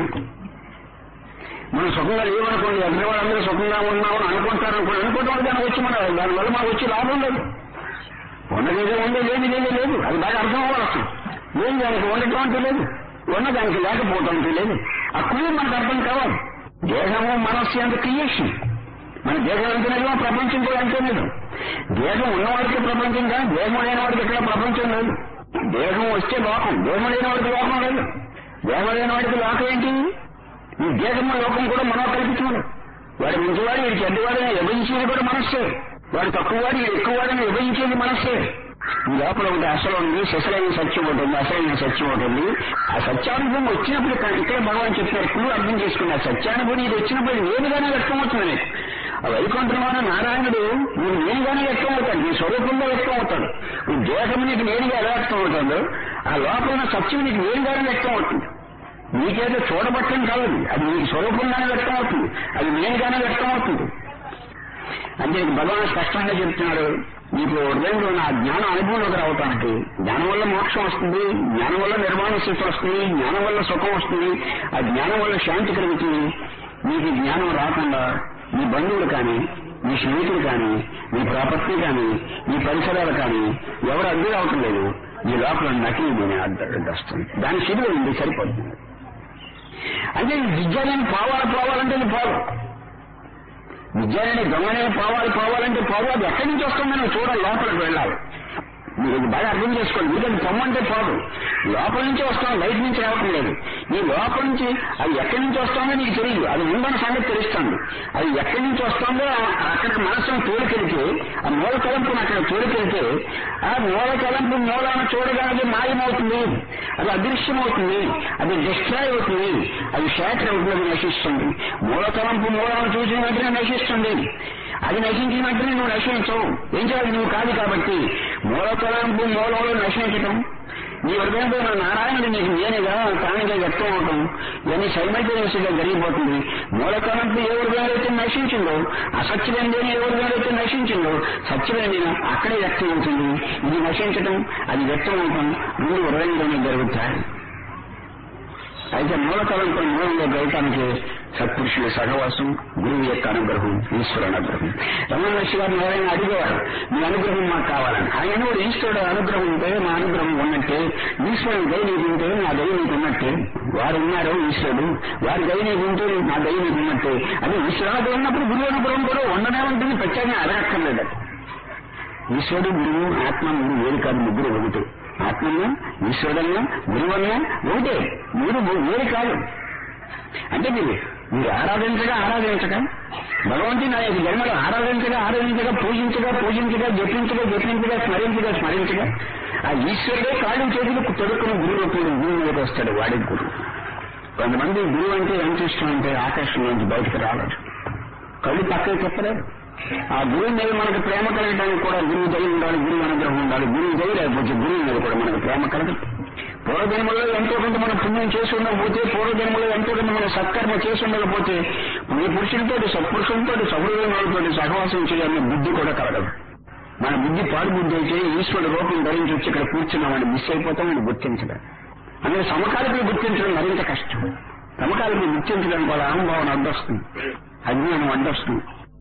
మనం సుఖంగా లేవనుకోండి ఎదురు వాళ్ళందరూ సుఖంగా ఉన్నామని అనుకుంటారు అనుకోండి అనుకోవడం వల్ల దానికి వచ్చి మన దానివల్ల మనకు వచ్చి లాభం లేదు ఉన్నదేదో ఉందో లేదు లేదో లేదు అది బాగా అర్థం అవ్వాలి అసలు లేదు దానికి ఉండటం అంటూ లేదు ఉన్నదానికి లేకపోవటం అంటూ లేదు ఆ క్రియ మనకు అర్థం కావాలి దేహము మనస్సు అంత క్రియేషన్ మన దేహం అంటేనేమో ప్రపంచం కూడా అంతే లేదు దేహం ఉన్నవాడికి ప్రపంచం కాదు దేహం లేని వాడికి ఇక్కడ ప్రపంచం లేదు దేహం వస్తే లోకం దేహం లేని వాడికి లోకం లేదు దేహం లేని వాడికి లోకం ఏంటి ఈ దేశం లోకం కూడా మనం కల్పించుకోండి వాడు మంచివాడు వీడు చెడ్డవాడని విభజించేది కూడా మనస్సే వాడు తక్కువవాడు వీడు ఎక్కువవాడని విభజించేది మనస్సే ఈ లోపల ఒకటి అసలు ఉంది శశలైన సత్యం ఒకటి ఉంది అసలైన సత్యం ఒకటి ఉంది ఆ సత్యానుభవం వచ్చినప్పుడు ఇక్కడ ఇక్కడ భగవాన్ చెప్పారు క్లూ అర్థం చేసుకుని ఆ సత్యానుభవం ఇది వచ్చినప్పుడు నేనుగానే వ్యక్తమవుతుంది నీకు ఆ వైకుంఠంలోనే నారాయణుడు నువ్వు నేనుగానే వ్యక్తం అవుతాడు నీ స్వరూపంలో వ్యక్తం అవుతాడు నీ దేహం నీకు నేరుగా ఎలా వ్యక్తం అవుతుందో ఆ లోపల ఉన్న సత్యం నీకు నేరుగానే వ్యక్తం అవుతుంది నీకేదో చూడబట్టం కాదు అది నీకు స్వరూపంగానే వ్యక్తం అవుతుంది అది నేనుగానే వ్యక్తం అవుతుంది అంటే భగవాన్ స్పష్టంగా చెప్తున్నాడు నీకు హృదయంలో నా జ్ఞానం అనుభవంలోకి రావటానికి జ్ఞానం వల్ల మోక్షం వస్తుంది జ్ఞానం వల్ల నిర్మాణ స్థితి వస్తుంది జ్ఞానం వల్ల సుఖం వస్తుంది ఆ జ్ఞానం వల్ల శాంతి కలుగుతుంది నీకు ఈ జ్ఞానం రాకుండా నీ బంధువులు కానీ నీ స్నేహితులు కానీ నీ ప్రాపర్టీ కానీ నీ పరిసరాలు కానీ ఎవరు అడ్డు రావటం లేదు నీ లోపల నకిలీ నేను అడ్డు వస్తుంది దాని శిబిరం ఉంది సరిపోతుంది అంటే ఈ విద్యాలయం పోవాలి పోవాలంటే ఇది పోదు విద్యాలయం దొంగనే పోవాలి పోవాలంటే పోవు అది ఎక్కడి నుంచి వస్తుందో నువ్వు చూడాలి లోపలికి వెళ్ళాలి మీరు ఇది బాగా అర్థం చేసుకోండి మీకు అది పొమ్మంటే పోదు లోపల నుంచి వస్తాం బయట నుంచి రావటం లేదు నీ లోపల నుంచి అది ఎక్కడి నుంచి వస్తుందో నీకు తెలియదు అది ఉందని సంగతి తెలుస్తుంది అది ఎక్కడి నుంచి వస్తుందో ఆ- అక్కడ మనసును తోడుకెళ్తే ఆ మూల తలంపును అక్కడ తోడుకెళ్తే ఆ మూల తలంపు మూలాన్ని చూడగానే మాయమవుతుంది అది అదృశ్యమవుతుంది అది డిస్ట్రాయ్ అవుతుంది అది శాఖ అవుతుంది అది నశిస్తుంది మూల తలంపు మూలాన్ని చూసిన వెంటనే నశిస్తుంది అది నశించిన వెంటనే నువ్వు నశించవు ఏం చేయాలి నువ్వు కాదు కాబట్టి మూల తలంపు మూలంలో నశించటం నీ హృదయంలో ఉన్న నారాయణుడు నీకు నేనుగా తానుగా వ్యక్తం అవటం ఇవన్నీ సైమల్టేనియస్ గా జరిగిపోతుంది మూల తలంపు ఏ హృదయంలో అయితే నశించిందో అసత్యమైన దేని ఏ హృదయంలో అయితే నశించిందో సత్యమైన దేని అక్కడే వ్యక్తం అవుతుంది ఇది నశించటం అది వ్యక్తం అవటం రెండు హృదయంలోనే జరుగుతాయి అయితే మూల తలంపు మూలంలో గడటానికి సత్పురుషుల సహవాసం గురువు యొక్క అనుగ్రహం ఈశ్వర అనుగ్రహం రమణ మహర్షి గారిని ఎవరైనా అడిగేవారు మీ అనుగ్రహం మాకు కావాలని ఆయన కూడా ఈశ్వరుడు అనుగ్రహం ఉంటే మా అనుగ్రహం ఉన్నట్టే ఈశ్వరుని దయ నీకు ఉంటే నా దయ నీకు ఉన్నట్టే వారు ఉన్నారు ఈశ్వరుడు వారి దయ నీకు ఉంటే నా దయ నీకు ఉన్నట్టే అది ఈశ్వరుడు ఉన్నప్పుడు గురువు అనుగ్రహం కూడా ఉండనే ఉంటుంది ప్రత్యేకంగా అడగక్కర్లేదు ఈశ్వరుడు గురువు ఆత్మ గురువు వేరు కాదు ముగ్గురు ఒకటి ఆత్మన్న ఈశ్వరుడన్న గురువన్న ఒకటే మీరు వేరు కాదు అంటే మీరు మీరు ఆరాధించగా ఆరాధించగా భగవంతుని నా యొక్క జన్మలో ఆరాధించగా ఆరాధించగా పూజించగా పూజించగా జపించగా జపించగా స్మరించగా స్మరించగా ఆ ఈశ్వరుడే కాళ్ళు చేతులు తొడుక్కుని గురువు రూపంలో గురువు మీద వస్తాడు వాడే గురువు కొంతమంది గురువు అంటే ఎంత ఇష్టం అంటే ఆకాశం నుంచి బయటకు రాలేదు కళ్ళు పక్కకి చెప్పలేరు ఆ గురువు మీద మనకు ప్రేమ కలగడానికి కూడా గురువు దయ ఉండాలి గురువు అనుగ్రహం ఉండాలి గురువు దయ లేకపోతే గురువు మీద కూడా మనకు ప్రేమ కలగదు పూర్వజన్మలో ఎంతో కొంత మనం పుణ్యం చేసి ఉండకపోతే పూర్వజన్మలో ఎంతో కొంత మనం సత్కర్మ చేసి ఉండకపోతే పుణ్య పురుషులతో సత్పురుషులతో సహృదయంతో సహవాసం చేయాలనే బుద్ధి కూడా కలగదు మన బుద్ధి పాడు బుద్ధి అయితే ఈశ్వరుడు రూపం ధరించి వచ్చి ఇక్కడ కూర్చున్నామని మిస్ అయిపోతామని గుర్తించడం అందుకే సమకాలికలు గుర్తించడం మరింత కష్టం సమకాలికలు గుర్తించడం వాళ్ళ అనుభవం అడ్డొస్తుంది అజ్ఞానం అడ్డొస్తుంది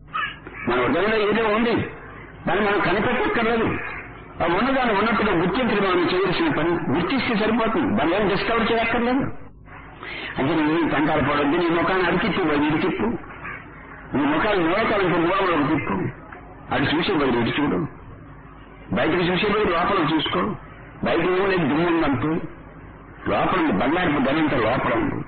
మన హృదయంలో ఏదో ఉంది దాన్ని మనం కనిపెట్టక్కర్లేదు ఆ ఉన్నదాన్ని ఉన్నట్టుగా గుర్తించడం మనం చేయాల్సిన పని గుర్తిస్తే సరిపోతుంది దాన్ని ఏం డిస్కవర్ చేయక్కర్లేదు అంటే నువ్వు కంగారు పడొద్దు నీ ముఖాన్ని అడి తిప్పు బయట ఇటు తిప్పు నీ ముఖాన్ని మూలకాలకు మూలంలో తిప్పు అది చూసే బయట ఇటు చూడు బయటకు చూసే బయట లోపల చూసుకో బయట ఏమో దుమ్ము ఉందంటూ లోపల ఉంది బంగారపు గనంత లోపల ఉంది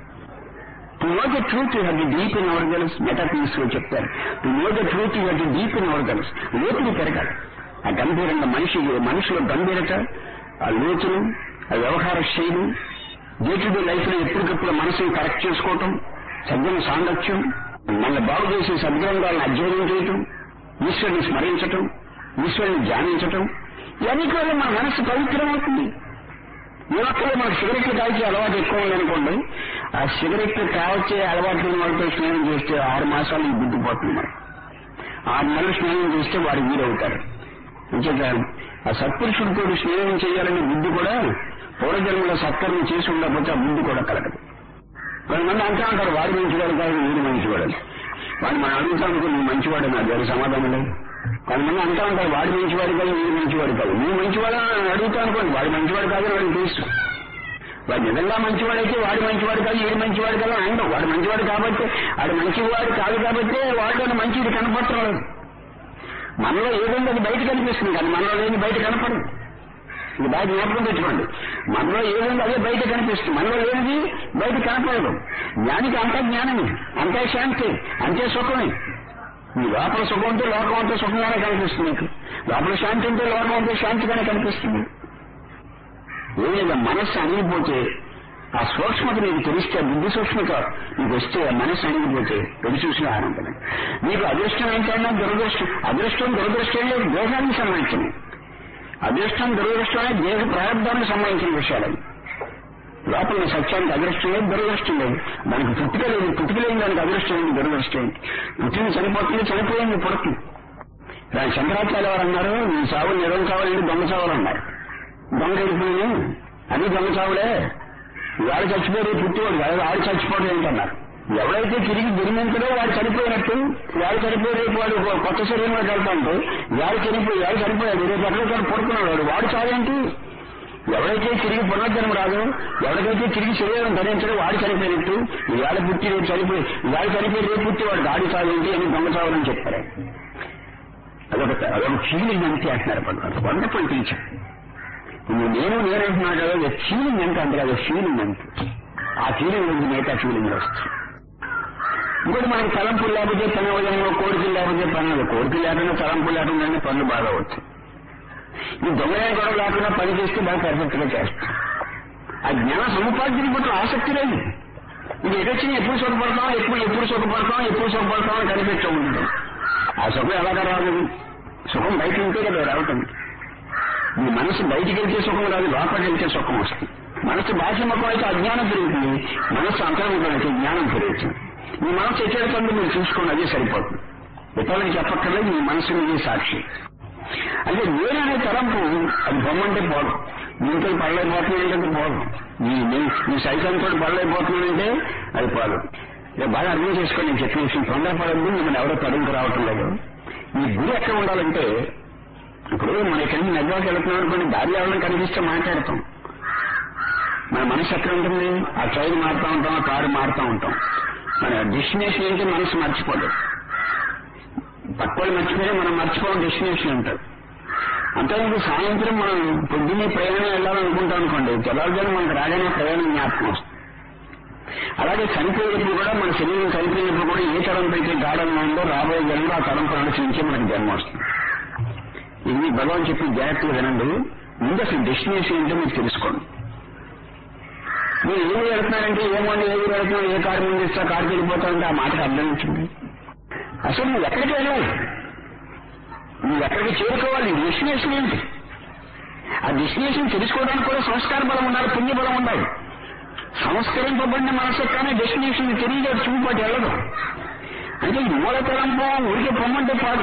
to know the truth you have the deep in our gulls metaphysics లో చెప్తారు to know the truth you have the deep in our gulls లోతులు పెరగాలి ఆ గంభీరంగా మనిషి మనుషుల గంభీరత ఆ లోతులు ఆ వ్యవహార శైలి డే టు డే లైఫ్ లో ఎప్పటికప్పుడు మనసుని కరెక్ట్ చేసుకోవటం సజ్జన సాంగత్యం మన బాగు చేసే సద్గ్రంథాలను అధ్యయనం చేయటం ఈశ్వరుని స్మరించటం ఈశ్వరుని ధ్యానించటం ఇవన్నీ కూడా మన మనసు పవిత్రం అవుతుంది ఈ ఒక్కరు మనకు సిగరెట్లు కాల్చే అలవాటు ఎక్కువ ఉందనుకోండి ఆ సిగరెట్లు కాల్చే అలవాటు ఉన్న వాళ్ళతో స్నేహం చేస్తే ఆరు మాసాలు ఈ బుద్ధి పోతుంది మనకు ఆరు నెలలు స్నేహం చేస్తే వాడు వీరవుతారు అంచేత ఆ సత్పురుషుడితో స్నేహం చేయాలనే బుద్ధి కూడా పూర్వజన్మలో సత్కర్మ చేసి ఉండకపోతే ఆ బుద్ధి కూడా కలగదు కొంతమంది అంటా ఉంటారు వాడు మంచివాడు కాదు వీడు మంచివాడు అని. వాడు మనం అడుగుతాం అనుకో నువ్వు మంచివాడు నా దగ్గర సమాధానం లేదు కొంతమంది అంటా ఉంటారు వాడు మంచివాడు కాదు వీడు మంచివాడు కాదు నువ్వు మంచివాడు అని అడుగుతా అనుకోండి వాడు మంచివాడు కాదు అని వాడికి తెలుసు వాడు నిజంగా మంచివాడైతే వాడు మంచివాడు కాదు వీడు మంచివాడు కాదు ఆయన వాడు మంచివాడు కాబట్టి వాడు మంచివాడు కాదు కాబట్టి వాడు మంచిది కనపడటం లేదు మనలో ఏదైనా అది బయట కనిపిస్తుంది కానీ మనలో లేని బయట కనపడదు ఇది బాగా జ్ఞాపకం పెట్టుకోండి మనలో ఏముంది అదే బయట కనిపిస్తుంది మనలో లేనిది బయట కనపడదు జ్ఞానికి అంతా జ్ఞానమే అంతే శాంతి అంతే సుఖమే ఈ లోపల సుఖం ఉంటే లోకం అంతా సుఖంగానే కనిపిస్తుంది మీకు లోపల శాంతి ఉంటే లోకం అంతా శాంతిగానే కనిపిస్తుంది ఏదైనా మనస్సు అణిగిపోతే ఆ సూక్ష్మత నీకు తెలిస్తే బుద్ధి సూక్ష్మత నీకు వస్తే ఆ మనస్సు అణిగిపోతే ఎది చూసిన ఆనందమే నీకు అదృష్టం ఏంటన్నా దురదృష్టం అదృష్టం దురదృష్టం లేదు దేహానికి సంబంధించింది అదృష్టం దురదృష్టమే దేహ ప్రారంభానికి సంబంధించిన విషయాలు లోపల సత్యానికి అదృష్టం లేదు దురదృష్టం లేదు దానికి పుట్టుక లేదు పుట్టుక లేదు దానికి అదృష్టం లేదు దురదృష్టం ఏంటి పుట్టింది చనిపోతుంది చనిపోయింది పుడుతుంది దాని శంకరాచార్య వారు అన్నారు ఈ చావు నిజం చావాలంటే దొంగ చావాలన్నారు దొంగ వెళ్ళిపోయింది అది దొంగ చావులే వాడు చచ్చిపోయి పుట్టివాడు కాదు వాడు చచ్చిపోవడం ఏంటన్నారు ఎవడైతే తిరిగి దుర్మించడో వాడు చనిపోయినట్టు వాడు చనిపోయి రేపు వాడు ఒక కొత్త శరీరంలో వెళ్తాంటే వాడు చనిపోయి వాడు చనిపోయాడు రేపు ఎక్కడో పడుకున్నాడు వాడు వాడు చావేంటి ఎవరైతే తిరిగి పునర్జన్మ రాదు ఎవరికైతే తిరిగి శరీరం ధరించడం వాడు చనిపోయినట్టు ఇవాళ పుట్టి రేపు చనిపోయి ఇవాళ చనిపోయి రేపు పుట్టి వాడు గాడి చావేంటి అని దొంగ చావాలని చెప్పారు అదొక అదొక ఫీలింగ్ అంతే అంటున్నారు పడ్డారు వండర్ఫుల్ టీచర్ నువ్వు నేను నేనంటున్నా కదా అది ఫీలింగ్ అంటే అంటే అది ఫీలింగ్ అంటే ఆ ఫీలింగ్ నుంచి మిగతా ఫీలింగ్ వస్తుంది ఇంకోటి మనకి తలంపులు లేకపోతే పని అవ్వడంలో కోరికలు లేకపోతే పని అవ్వదు కోరికలు లేకుండా తలంపులు లేకుండా పనులు బాగా అవుతాయి ఈ దొంగలే గొడవ లేకుండా పని చేస్తే బాగా పర్ఫెక్ట్ గా చేస్తాం ఆ జ్ఞాన సముపార్జన పట్ల ఆసక్తి లేదు ఇది ఎటొచ్చిన ఎప్పుడు సుఖపడతాం ఎప్పుడు ఎప్పుడు సుఖపడతాం ఎప్పుడు సుఖపడతాం అని కనిపిస్తూ ఉంటుంది ఆ సుఖం ఎలాగా రాదు సుఖం బయట ఉంటే కదా రావటం మీ మనసు బయటికి వెళ్తే సుఖం రాదు లోపలికి వెళ్తే సుఖం వస్తుంది మనసు బాహ్యముఖం అయితే అజ్ఞానం పెరుగుతుంది మనసు అంతర్ముఖం అయితే జ్ఞానం పెరుగుతుంది మీ మనసు ఎచ్చేటప్పుడు మీరు చూసుకోండి అదే సరిపోతుంది ఇతరులకు చెప్పక్కర్లేదు మీ మనసు మీదే సాక్షి అంటే నేననే తలంపు అది బొమ్మంటే పోదు దీంతో పడలేకపోతున్నానంటే పోదు నీ నీ నీ సైతంతో పడలేకపోతున్నానంటే అది పోదు ఇక బాగా అర్థం చేసుకోండి నేను చెప్పిన విషయం తొందరపడద్దు మిమ్మల్ని ఎవరో తడుముకు రావటం లేదు ఈ గురి ఎక్కడ ఉండాలంటే ఇప్పుడు మన ఇక్కడి నుంచి నెట్వర్క్ వెళ్తున్నాం అనుకోండి దారి ఎవరైనా కనిపిస్తే మాట్లాడతాం మన మనసు ఎక్కడ ఉంటుంది ఆ ట్రైన్ మారుతూ ఉంటాం ఆ కారు మారుతూ ఉంటాం మన డెస్టినేషన్ ఏంటి మనసు మర్చిపోదు పక్కలు మర్చిపోయి మనం మర్చిపోవడం డెస్టినేషన్ అంటారు అంతేందుకు సాయంత్రం మనం పొద్దున్నే ప్రయాణం వెళ్ళాలనుకుంటాం అనుకోండి తెల్లవారుజాము మనకు రాగానే ప్రయాణం జ్ఞాపకం వస్తుంది అలాగే చనిపోయేటప్పుడు కూడా మన శరీరం చనిపోయినప్పుడు కూడా ఏ తరంపు అయితే గాఢంగా ఉందో రాబోయే జన్మలో ఆ తరంపు అనుసరించి మనకు జన్మ వస్తుంది ఇది భగవాన్ చెప్పి జాగ్రత్తగా వినండి ముందు అసలు డెస్టినేషన్ ఏంటో మీకు తెలుసుకోండి మీరు ఏ ఊరు వెళ్తున్నారంటే ఏమోండి ఏ ఊరు వెళ్తున్నాం ఏ కారు ముందు ఇస్తా కారుకి వెళ్ళిపోతామంటే ఆ మాటకు అర్థం వచ్చింది అసలు నువ్వు ఎక్కడికి వెళ్ళాలి నువ్వు ఎక్కడికి చేరుకోవాలి డెస్టినేషన్ ఏంటి ఆ డెస్టినేషన్ తెలుసుకోవడానికి కూడా సంస్కార బలం ఉండాలి పుణ్య బలం ఉండాలి సంస్కరింపబడిన మనసు కానీ డెస్టినేషన్ తెలియదు చూపటి వెళ్ళదు అంటే ఈ మూల తలంపు ఉడికి పొమ్మంటే పాడు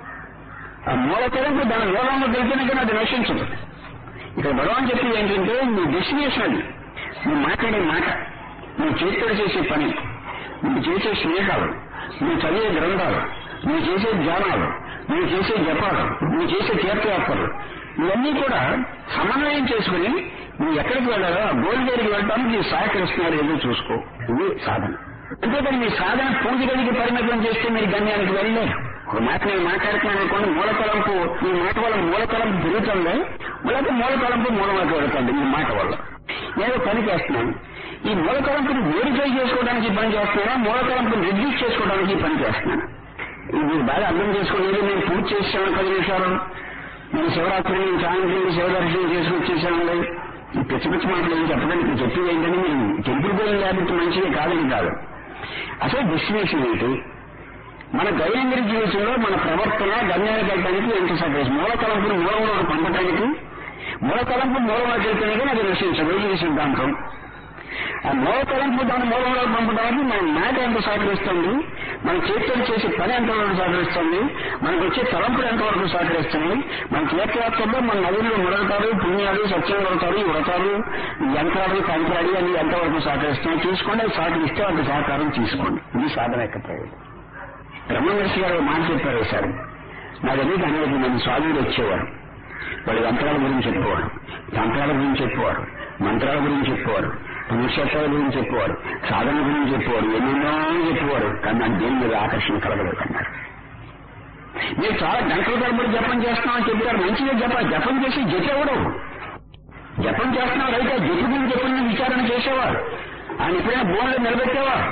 ఆ మూల తలంపు దాని యోగంలో తెలిసిన కానీ అది నశించదు ఇక్కడ భగవాన్ చెప్పింది ఏంటంటే నీ డెస్టినేషన్ అది నువ్వు మాట్లాడే మాట నువ్వు చేతుడు చేసే పని నువ్వు చేసే స్నేహాలు నువ్వు చదివే గ్రంథాలు నువ్వు చేసే ధ్యానాలు నువ్వు చేసే జపాలు నువ్వు చేసే తీర్థయాత్రలు ఇవన్నీ కూడా సమన్వయం చేసుకుని నువ్వు ఎక్కడికి వెళ్ళాలో ఆ గోల్ దగ్గరికి వెళ్ళడానికి సహకరిస్తున్నారు ఏదో చూసుకో ఇది సాధన అంతేకాని మీ సాధన పూజ గదికి పరిమితం చేస్తే మీరు గమ్యానికి వెళ్ళలేరు ఒక మాట నేను మాట్లాడుతున్నాను అనుకోండి మూలతలంపు ఈ మాట వల్ల మూలతలంపు పెరుగుతుంది లేకపోతే మూలతలంపు మూలంలోకి వెళుతుంది ఈ మాట వల్ల నేను పని చేస్తున్నాను ఈ మూలతలంపుని వేడిఫై చేసుకోవడానికి ఈ పని చేస్తున్నానా మూలతలంపుని రిడ్యూస్ చేసుకోవడానికి ఈ పని చేస్తున్నాను ఇది మీరు బాగా అర్థం చేసుకోలేదు నేను పూజ చేసాను పది నిమిషాలు నేను శివరాత్రి నేను సాయంత్రం శివదర్శనం చేసుకుని వచ్చేసానండి ఈ పిచ్చి పిచ్చి మాటలు ఏం చెప్పకండి ఇప్పుడు చెప్పేది ఏంటంటే మీరు టెంపుల్ పోయిన లేకపోతే మంచిది కాదని కాదు అసలు డెస్టినేషన్ ఏంటి మన దైనందిన జీవితంలో మన ప్రవర్తన గమ్యానికి వెళ్ళడానికి ఎంత సహకరిస్తుంది మూల తలంపులు మూలంలో పంపడానికి మూల తలంపు మూలంలోకి వెళ్తేనే కానీ అది నశించదు ఇది సిద్ధాంతం ఆ మూల తలంపు దాని మూలంలో పంపడానికి మన మాట ఎంత సహకరిస్తుంది మన చేతులు చేసే పని ఎంతవరకు సహకరిస్తుంది మనకు వచ్చే తలంపులు ఎంతవరకు సహకరిస్తున్నాయి మన తీర్థయాత్రలో మన నదులు ముడతారు పుణ్యాలు సత్యం కొడతారు వ్రతాలు యంత్రాలు తంత్రాలు అన్ని ఎంతవరకు సహకరిస్తున్నాయి చూసుకోండి అవి సహకరిస్తే వాటి సహకారం తీసుకోండి ఇది సాధన యొక్క ప్రయోజనం బ్రహ్మవర్షి గారు ఒక మాట చెప్పారు ఒకసారి నా దగ్గరికి అనేక మంది స్వాములు వచ్చేవారు వాళ్ళు యంత్రాల గురించి చెప్పేవారు తంత్రాల గురించి చెప్పేవారు మంత్రాల గురించి చెప్పేవారు పురుషత్వాల గురించి చెప్పేవారు సాధన గురించి చెప్పేవారు ఎన్నెన్నో చెప్పేవారు కానీ నాకు దేని మీద ఆకర్షణ కలగలేదు అన్నారు మీరు చాలా గంటల తరబడి జపం చేస్తున్నామని చెప్పారు మంచిగా జప జపం చేసి జపెవడు జపం చేస్తున్నారు అయితే జపు గురించి చెప్పిన విచారణ చేసేవారు ఆయన ఎప్పుడైనా బోన్లో నిలబెట్టేవారు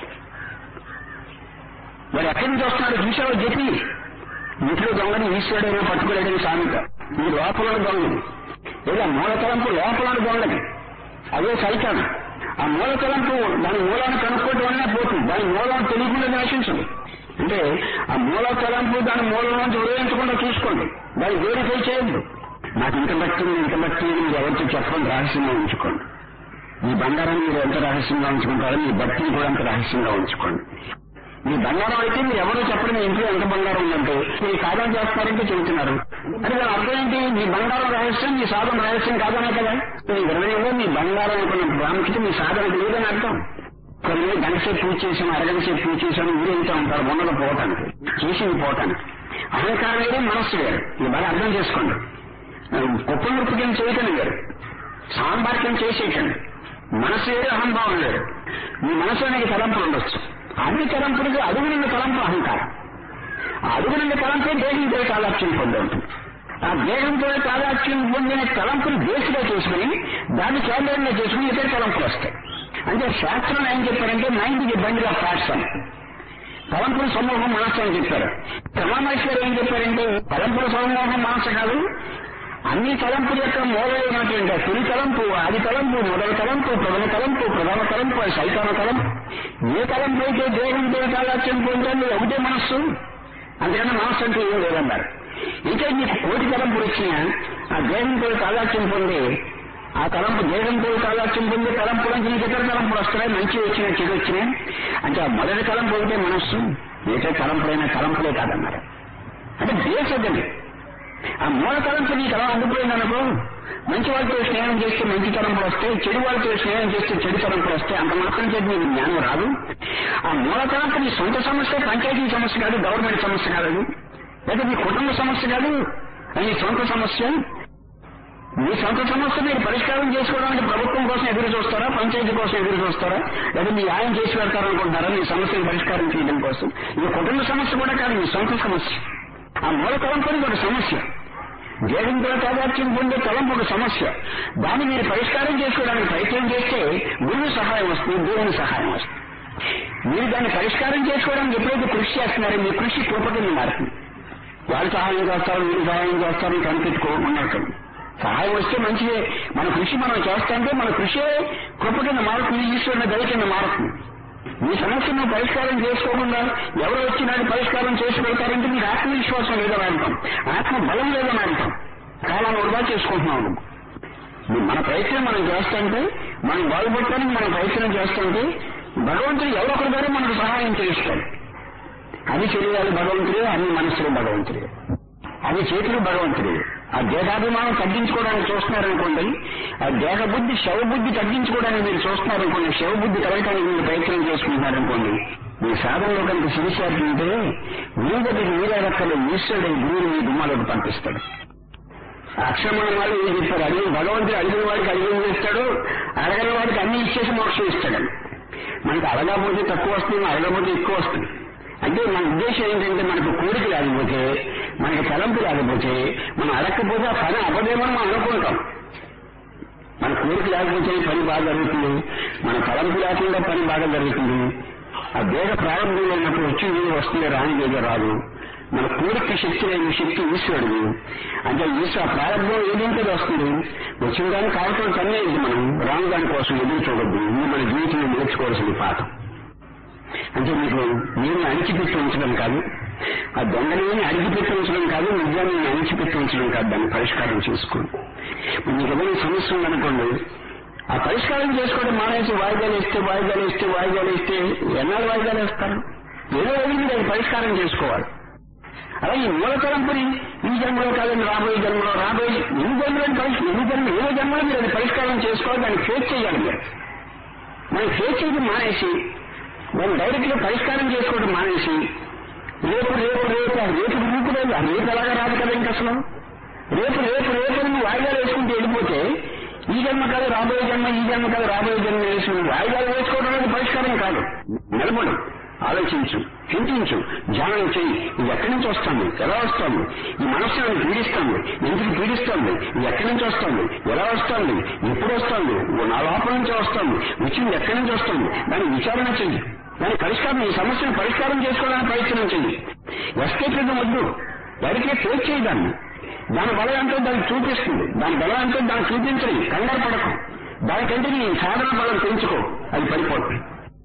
మరి ఎక్కడి నుంచి వస్తున్నాడు చూసేవాడు చెప్పి ఇంట్లో దొంగని ఈశ్వరుడైనా పట్టుకోలేడని సామెత ఈ లోపల దొంగని లేదా మూల తలంపు లోపల దొంగని అదే సైతాన్ ఆ మూల తలంపు దాని మూలాన్ని కనుక్కోవడం వల్లనే పోతుంది దాని మూలాన్ని తెలియకుండా నశించదు అంటే ఆ మూల తలంపు దాని మూలం నుంచి ఉదయించకుండా చూసుకోండి దాన్ని వేరిఫై చేయొద్దు నాకు ఇంత భక్తి ఉంది, ఇంత భక్తి ఉంది, మీరు ఎవరితో చెప్పండి రహస్యంగా ఉంచుకోండి మీ బంగారాన్ని మీరు ఎంత రహస్యంగా ఉంచుకుంటారో మీ భక్తిని కూడా అంత రహస్యంగా ఉంచుకోండి మీ బంగారం అయితే మీరు ఎవరో చెప్పడం మీ ఇంట్లో ఎంత బంగారం ఉందంటే మీరు సాధన చేస్తున్నారంటే చెబుతున్నారు అంటే దాని అర్థం ఏంటి మీ బంగారం రహస్యం మీ సాధన రహస్యం కాదనే కదా మీ నిర్ణయంలో మీ బంగారం అనుకున్న ప్రాముఖ్యత మీ సాధన లేదని అర్థం కొన్ని గంట సేపు పూజ చేసాం అరగంట సేపు పూజ చేసాం ఊరేగుతూ ఉంటారు మొన్నలు పోవటానికి చేసింది పోవటానికి అహంకారం వేరే మనస్సు వేరు ఇది బాగా అర్థం చేసుకోండి కుప్ప నృత్యం చేయటం వేరు సాంబార్క్యం చేసేయటండి మనసు వేరు అహంభావం వేరు మీ మనసు అనేది తలంపులు ఉండొచ్చు అన్ని తలంపులకు అడుగు నుండి తలంపు అహంకారం ఆ అడుగు నుండి తలంపే దేహంతో తాదాత్యం పొంది ఉంటుంది ఆ దేహంతో తాదాత్యం పొందిన తలంపులు బేసిగా చేసుకుని దాన్ని కేంద్రంగా చేసుకుని ఇతర తలంపులు వస్తాయి అంటే శాస్త్రం ఏం చెప్పారంటే mind the bundle of thoughts అని తలంపుల సమూహం మనస్సు అని చెప్పారు రమామహేష్ గారు ఏం చెప్పారంటే తలంపుల సమూహం మనస్సు కాదు అన్ని తలంపుల యొక్క మూలమైనటువంటి ఆ తొలి తలంపు ఆది తలంపు మొదటి తలంపు ప్రథమ తలంపు ప్రధాన తలంపు సైతాన తలంపు ఏ తలంపు అయితే దేహంతో తాదాత్యం పొందండి ఒకటే మనస్సు అందుకని మనస్సు అంటే ఏం లేదన్నారు ఇంకా మీకు కోటి తలంపులు వచ్చినా ఆ దేహంతో తాదాత్యం పొంది ఆ తలంపు దేహంతో తాదాత్యం పొంది తలంపు నుంచి నీకు ఇతర తలంపులు వస్తున్నాయి మంచి వచ్చినా చెడు వచ్చినాయి అంటే ఆ మొదటి తలంపు ఒకటే మనస్సు మిగతా తలంపులైన తలంపులే కాదన్నారు అంటే బేస్ అదండి ఆ మూల తలంపు నీకు అలా ఉండిపోయిందనుకో మంచి వాళ్ళతో స్నేహం చేస్తే మంచి తలంపులు వస్తాయి చెడు వాళ్ళతో స్నేహం చేస్తే చెడు తలంపులు వస్తాయి అంత మాత్రం చేతి నీకు జ్ఞానం రాదు ఆ మూల తలంపు నీ సొంత సమస్య పంచాయతీ సమస్య కాదు గవర్నమెంట్ సమస్య కాదు అది లేదా మీ కుటుంబ సమస్య కాదు అది నీ సొంత సమస్య మీ సొంత సమస్య మీరు పరిష్కారం చేసుకోవడానికి ప్రభుత్వం కోసం ఎదురు చూస్తారా పంచాయతీ కోసం ఎదురు చూస్తారా లేదా మీ ఆయన చేసి పెడతారనుకుంటున్నారా మీ సమస్యను పరిష్కారం చేయడం కోసం ఇది కుటుంబ సమస్య కూడా కాదు మీ సొంత సమస్య ఆ మూల తలంపు అనేది ఒక సమస్య దేహంతో తాదాత్యం పొందే తలంపు ఒక సమస్య దాన్ని మీరు పరిష్కారం చేసుకోవడానికి ప్రయత్నం చేస్తే గురువు సహాయం వస్తుంది దేవుని సహాయం వస్తుంది మీరు దాన్ని పరిష్కారం చేసుకోవడానికి ఎప్పుడైతే కృషి చేస్తున్నారో మీ కృషి కృప కింద మారుతుంది వాళ్ళు సహాయం చేస్తారు మీరు సహాయం చేస్తారు కనిపెట్టుకోమన్నట్టు సహాయం వస్తే మంచిదే మన కృషి మనం చేస్తుంటే మన కృషే కృప కింద మారుతుంది ఈశ్వరుని దయ కింద మారుతుంది మీ సమస్యను పరిష్కారం చేసుకోకుండా ఎవరు వచ్చి నాకు పరిష్కారం చేసి పెడతారంటే మీకు ఆత్మవిశ్వాసం లేదని అంటాం ఆత్మ బలం లేదని అంటాం కాలాన్ని వృధా చేసుకుంటున్నాం మనం. మన ప్రయత్నం మనం చేస్తుంటే మనం బాగుపడటానికి మనం ప్రయత్నం చేస్తుంటే భగవంతుడు ఎవరొకరి ద్వారా మనకు సహాయం చేస్తాడు అది శరీరాలు భగవంతుడే అన్ని మనస్సులు భగవంతుడే అది చేతులు భగవంతుడే ఆ దేహాభిమానం తగ్గించుకోవడానికి చూస్తున్నారనుకోండి ఆ దేహ బుద్ధి శవ బుద్ధి తగ్గించుకోవడానికి మీరు చూస్తున్నారనుకోండి శవ బుద్ధి కలగటానికి మీరు ప్రయత్నం చేసుకుంటున్నారనుకోండి మీ సాధనలో కనుక సిరిశారు ఉంటే గురువు దగ్గరికి మీరేరక్కలు ఈశ్వరుడు గురువుని మీ గుమ్మాలకు పంపిస్తాడు అక్షరమైన వాళ్ళు ఏం చెప్పారు అడిగిన భగవంతుడు అడిగిన వాడికి అడిగిన చేస్తాడు అడగని వాడికి అన్ని ఇచ్చేసి మోక్షం ఇస్తాడు మనకి అడగకపోతే తక్కువ వస్తుంది అడగకపోతే ఎక్కువ వస్తుంది అంటే మన ఉద్దేశం ఏంటంటే మనకు కోరిక లేకపోతే మనకి తలంపు లేకపోతే మనం అడగకపోతే ఆ పని అవ్వదేమని మనం అనుకుంటాం మన కోరిక లేకపోతే పని బాగా జరుగుతుంది మన తలంపు లేకుండా పని బాగా జరుగుతుంది ఆ దేహ ప్రారంభంలో ఉన్నప్పుడు వచ్చి ఏదో వస్తుంది రాని ఏదో రాదు మన కోరిక శక్తి లేని శక్తి ఈశ్వరుడు అంటే ఈశ్వర ప్రారంభం ఏదంటే అది వస్తుంది వచ్చిన దాన్ని కావటం కన్నేది మనం రాని దాని కోసం ఎదురు చూడద్దు ఇది మన జీవితంలో నేర్చుకోవాల్సిన పాఠం అంటే మీకు నేను అణిచిపెట్టి ఉంచడం కాదు ఆ దొంగని అడిగిపెట్టి ఉంచడం కాదు నిజాన్ని అణిచిపెట్టి ఉంచడం కాదు దాన్ని పరిష్కారం చేసుకోండి ఇప్పుడు మీకు ఏదైనా సమస్య ఉందనుకోండి ఆ పరిష్కారం చేసుకోవడం మానేసి వాయిదాలు ఇస్తే వాయిదాలు ఇస్తే వాయిదాలు ఇస్తే ఎన్నాళ్ళు వాయిదాలు వేస్తారు ఏదో రోజు మీరు అది పరిష్కారం చేసుకోవాలి అలాగే ఈ మూల తలంపుని ఈ జన్మలో కాదండి రాబోయే జన్మలో రాబోయే ఈ జన్మలో పరిష్కారం ఈ జన్మ ఏ జన్మలో మీరు అది పరిష్కారం చేసుకోవాలి దాన్ని ఫేస్ చేయాలి మీరు మనం ఫేస్ చేయడం మానేసి దాన్ని డైరెక్ట్ గా పరిష్కారం చేసుకోవడం మానేసి రేపు రేపు రేపు ఆ రేపు రూపు లేదు ఆ రేపు ఎలాగా రాదు కదా ఇంక అసలు రేపు రేపు రేపు అని నువ్వు వాయిదాలు వేసుకుంటూ వెళ్ళిపోతే ఈ జన్మ కాదు రాబోయే జన్మ ఈ జన్మ కాదు రాబోయే జన్మ వేసి నువ్వు వాయిదాలు వేసుకోవడం అనేది పరిష్కారం కాదు నిలబడు ఆలోచించు చింతించు ధ్యానం చెయ్యి ఇది ఎక్కడి నుంచి వస్తుంది ఎలా వస్తుంది ఈ మనస్సు నన్ను పీడిస్తుంది ఎందుకు పీడిస్తుంది ఇది ఎక్కడి నుంచి వస్తుంది ఎలా వస్తుంది ఎప్పుడు వస్తుంది నా లోపల నుంచి వస్తుంది వచ్చింది ఎక్కడి నుంచి వస్తుంది దాన్ని విచారణ చెయ్యి దాని పరిష్కారం ఈ సమస్యను పరిష్కారం చేసుకోవడానికి ప్రయత్నం చెయ్యి ఎస్కేపిజం వద్దు డైరెక్ట్గా ఫేస్ చేయి దాన్ని దాని బలం ఎంతో దానికి చూపిస్తుంది దాని బలం ఎంతో దాన్ని చూపించని కంగారు పడకు దానికంటే నీ సాధన బలం పెంచుకో అది పడిపోతుంది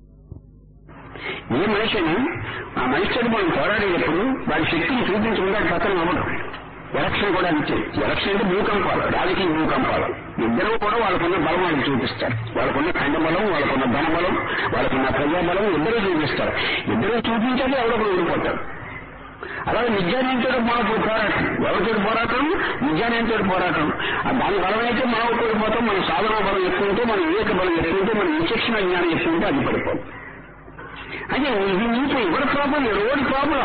ఏ మనిషి అయినా ఆ మనిషితో మనం పోరాడేటప్పుడు వాడి శక్తిని చూపించకుండా పతనం అవ్వడం ఎలక్షన్ కూడా అంతే ఎలక్షన్ అంటే భూకంపాలు రాజకీయ భూకంపాలు ఇద్దరు కూడా వాళ్ళకున్న బలం వాళ్ళకి చూపిస్తారు వాళ్ళకున్న ఖండ బలం వాళ్ళకున్న ధన బలం వాళ్ళకున్న ప్రజాబలం ఇద్దరూ చూపిస్తారు ఇద్దరు చూపించాలి ఎవరొకరు ఓడిపోతారు అలాగే నిజానంతో మనకు పోరాటం ఎవరితో పోరాటం నిజానంతో పోరాటం ఆ దాని బలం అయితే మనం ఓడిపోతాం మన సాధన బలం ఎక్కువ ఉంటే మన వివేక బలం ఎక్కువ ఉంటే మన విచక్షణ జ్ఞానం ఎక్కువ ఉంటే అది పడిపోతాం అంటే ఇది నీకు ఎవరి ప్రాబ్లం ఎవరి ప్రాబ్లం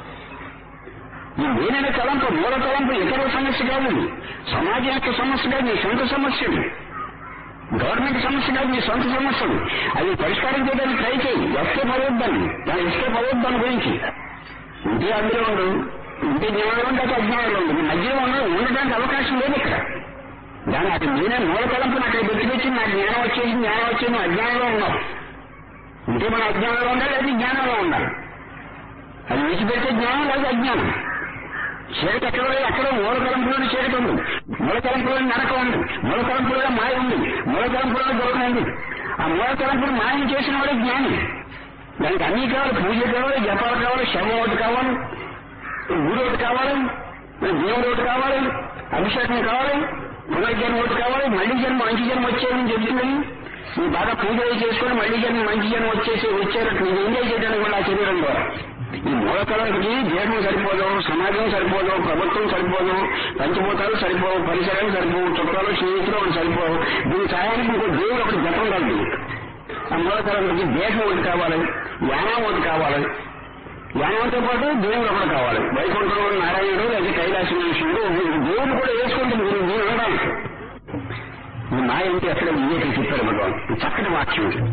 ఈ నేననే తలంపు మూల తలంపు ఇతర సమస్య కాదు ఇది. సమాజం యొక్క సమస్య కాదు నీ సొంత సమస్యలు గవర్నమెంట్ సమస్య కాదు నీ సొంత సమస్యలు అది పరిష్కారం చేయడానికి ట్రై చేయి ఎస్కేప్ అవ్వద్దని దాని ఎస్కేప్ అవ్వద్దని గురించి ఇంటి అందులో ఉండు ఇంటి జ్ఞానం ఉంటే అటు అజ్ఞానంలో ఉంది నీ మధ్యలో ఉండదు ఉండడానికి అవకాశం లేదు ఇక్కడ దాని అటు నేనే మూల తలంపుని అక్కడ పెట్టుకొచ్చి నాకు జ్ఞానం వచ్చేసి జ్ఞానం వచ్చేసి నువ్వు అజ్ఞానంలో ఉన్నావు ఉంటే మన అజ్ఞానంలో ఉండాలి అది జ్ఞానంలో ఉండాలి అది విడిచిపెడితే జ్ఞానం లేదు అజ్ఞానం చీకటి ఎక్కడ లేదు అక్కడ మూలకలంపులోని చీకటి ఉంది మూలకలంపులోని నరకం ఉంది మూలకలంపులో మాయ ఉంది మూలకలంపులో దుఃఖం ఉంది ఆ మూలకలంపులు మాయం చేసిన వాడే జ్ఞాని దానికి అన్ని కావాలి పూజ కావాలి జపాలు కావాలి శవం ఒకటి కావాలి ఊరు ఒకటి కావాలి దేవుడు ఒకటి కావాలి అభిషేకం కావాలి పునర్జన్మ ఒకటి కావాలి మళ్ళీ జన్మ మంచి జన్మ వచ్చేదని చెప్తుందని నువ్వు బాగా పూజ అవి చేసుకుని మళ్ళీ జన్మ మంచి జన్మ వచ్చేసి వచ్చేటట్టు నువ్వు ఎంజాయ్ చేయడానికి కూడా ఆ శరీరం ద్వారా ఈ మూలకళకి దేహం సరిపోదు సమాజం సరిపోదు ప్రభుత్వం సరిపోదు పంచభూతాలు సరిపోవు పరిసరాలు సరిపోవు చుట్టాలు స్నేహితులు ఒకటి సరిపోవు దీని సహాయానికి ఇంకో దేవుడు ఒకటి జపం కాదు దీనికి. ఆ మూలకళకి దేహం ఒకటి కావాలి యానం ఒకటి కావాలి యానంతో పాటు దేవుడు ఒకటి కావాలి వైకుంఠంలో నారాయణుడు లేదా కైలాసనాశుడు దేవుడు కూడా వేసుకుంటుంది మీరు నేను అనడానికి ఈ మాయ అంటే ఎక్కడ వివేకం చెప్పారు భగవాన్ ఈ చక్కటి వాక్యం ఇది.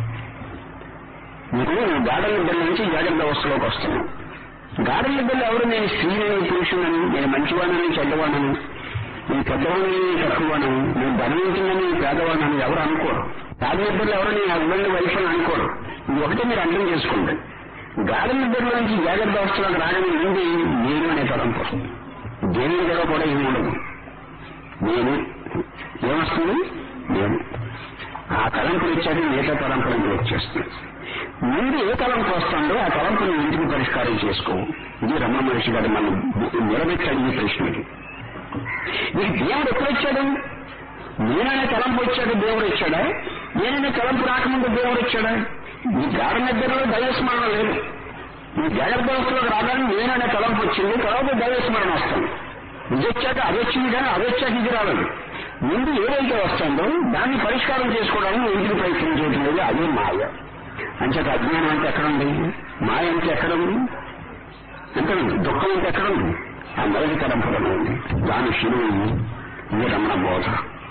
మీకు గాఢ నిద్ర నుంచి జాగ్రత్త అవస్థలోకి వస్తున్నాం గాఢ నిద్రలో ఎవరు నేను స్త్రీని పురుషుడని నేను మంచివాడని చెడ్డవాడని నేను పెద్దవాడిని తక్కువని నేను ధనవంతులని పేదవాడిని ఎవరు అనుకోరు గాఢ నిద్రలో ఎవరు నేను హస్బెండ్ వైఫ్ అని అనుకోరు ఇది ఒకటి మీరు అర్థం చేసుకోండి గాఢ నిద్రలో నుంచి జాగ్రత్త అవస్థలోకి రావడం నుండి నేను అనే తలంపు వస్తుంది దేవుని కూడా కూడా ఏమి ఉండదు నేను ఏమొస్తుంది నేను ఆ తలంపులు ఇచ్చాక మిగతా తలంపులు వచ్చేస్తుంది ముందు ఏ తలంపు వస్తుందో ఆ తలంపుని ఇంటికి పరిష్కారం చేసుకో ఇది రమణ మహర్షి గారు మనం నిలబెట్టాడు ఈ ప్రశ్నకి నీకు దేవుడు ఎప్పుడు వచ్చాడు నేననే తలంపు వచ్చాడు దేవుడు వచ్చాడా నేననే తలంపు రాకముందు దేవుడు వచ్చాడా నీ గాఢ నిద్రలో దైవస్మరణ లేదు నీ జాగ్రత్త అవస్థలోకి రాగానే నేననే తలంపు వచ్చింది తర్వాత దైవస్మరణ వస్తుంది ఇది వచ్చాక అది వచ్చింది కానీ అది వచ్చాక ఇది రాలేదు ముందు ఏదైతే వస్తుందో దాన్ని పరిష్కారం చేసుకోవడానికి నువ్వు ఇంటికి ప్రయత్నం చేయడం లేదు అదే మాయ అంచేత అజ్ఞానం అంటే ఎక్కడ ఉంది మాయ అంటే ఎక్కడ ఉంది ఎక్కడ ఉంది దుఃఖం అంటే ఎక్కడ ఉంది ఆ మొదటి తరంపులో ఉంది దాని శిలువు ఇది రమణ బోధ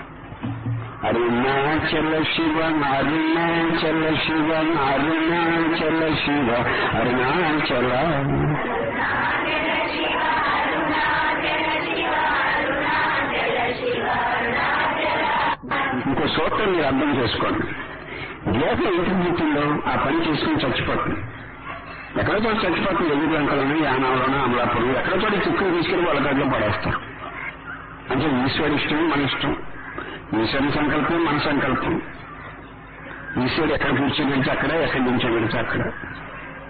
అరుణాచల శివ అరుణాచల శివ అరుణాచల శివ అరుణాచల ఇంకో సూత్రం మీరు అర్థం చేసుకోండి దేహం ఎంత పుట్టిందో ఆ పని చేసుకుని చచ్చిపోతుంది ఎక్కడో చోట చచ్చిపోతుంది ఎదురు లంకలను యానాలను అమలాపురం ఎక్కడో చోట చిక్కులు తీసుకెళ్లి వాళ్ళ గదిలో పడేస్తారు అంటే ఈశ్వరు ఇష్టం మన ఇష్టం ఈశ్వరుని సంకల్పం మన సంకల్పం ఈశ్వరుడు ఎక్కడ కూర్చోబెడితే అక్కడ ఎక్కడ దించబెడితే అక్కడ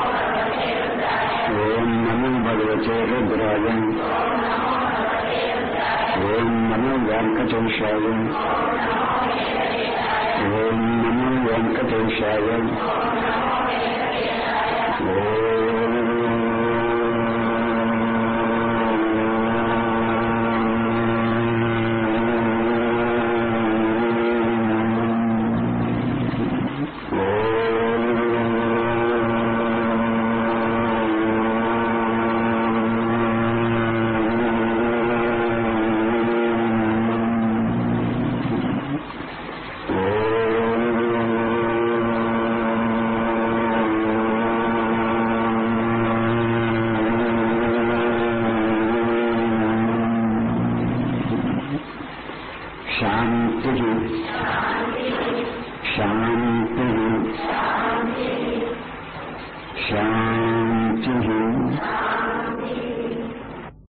ఓం నమో భగవతే రుద్రాయ ఓం నమో ఓం నమో వెంకటేశాయ ఓం నమో వెంకటేశాయ శాంతి శాంతి శాంతి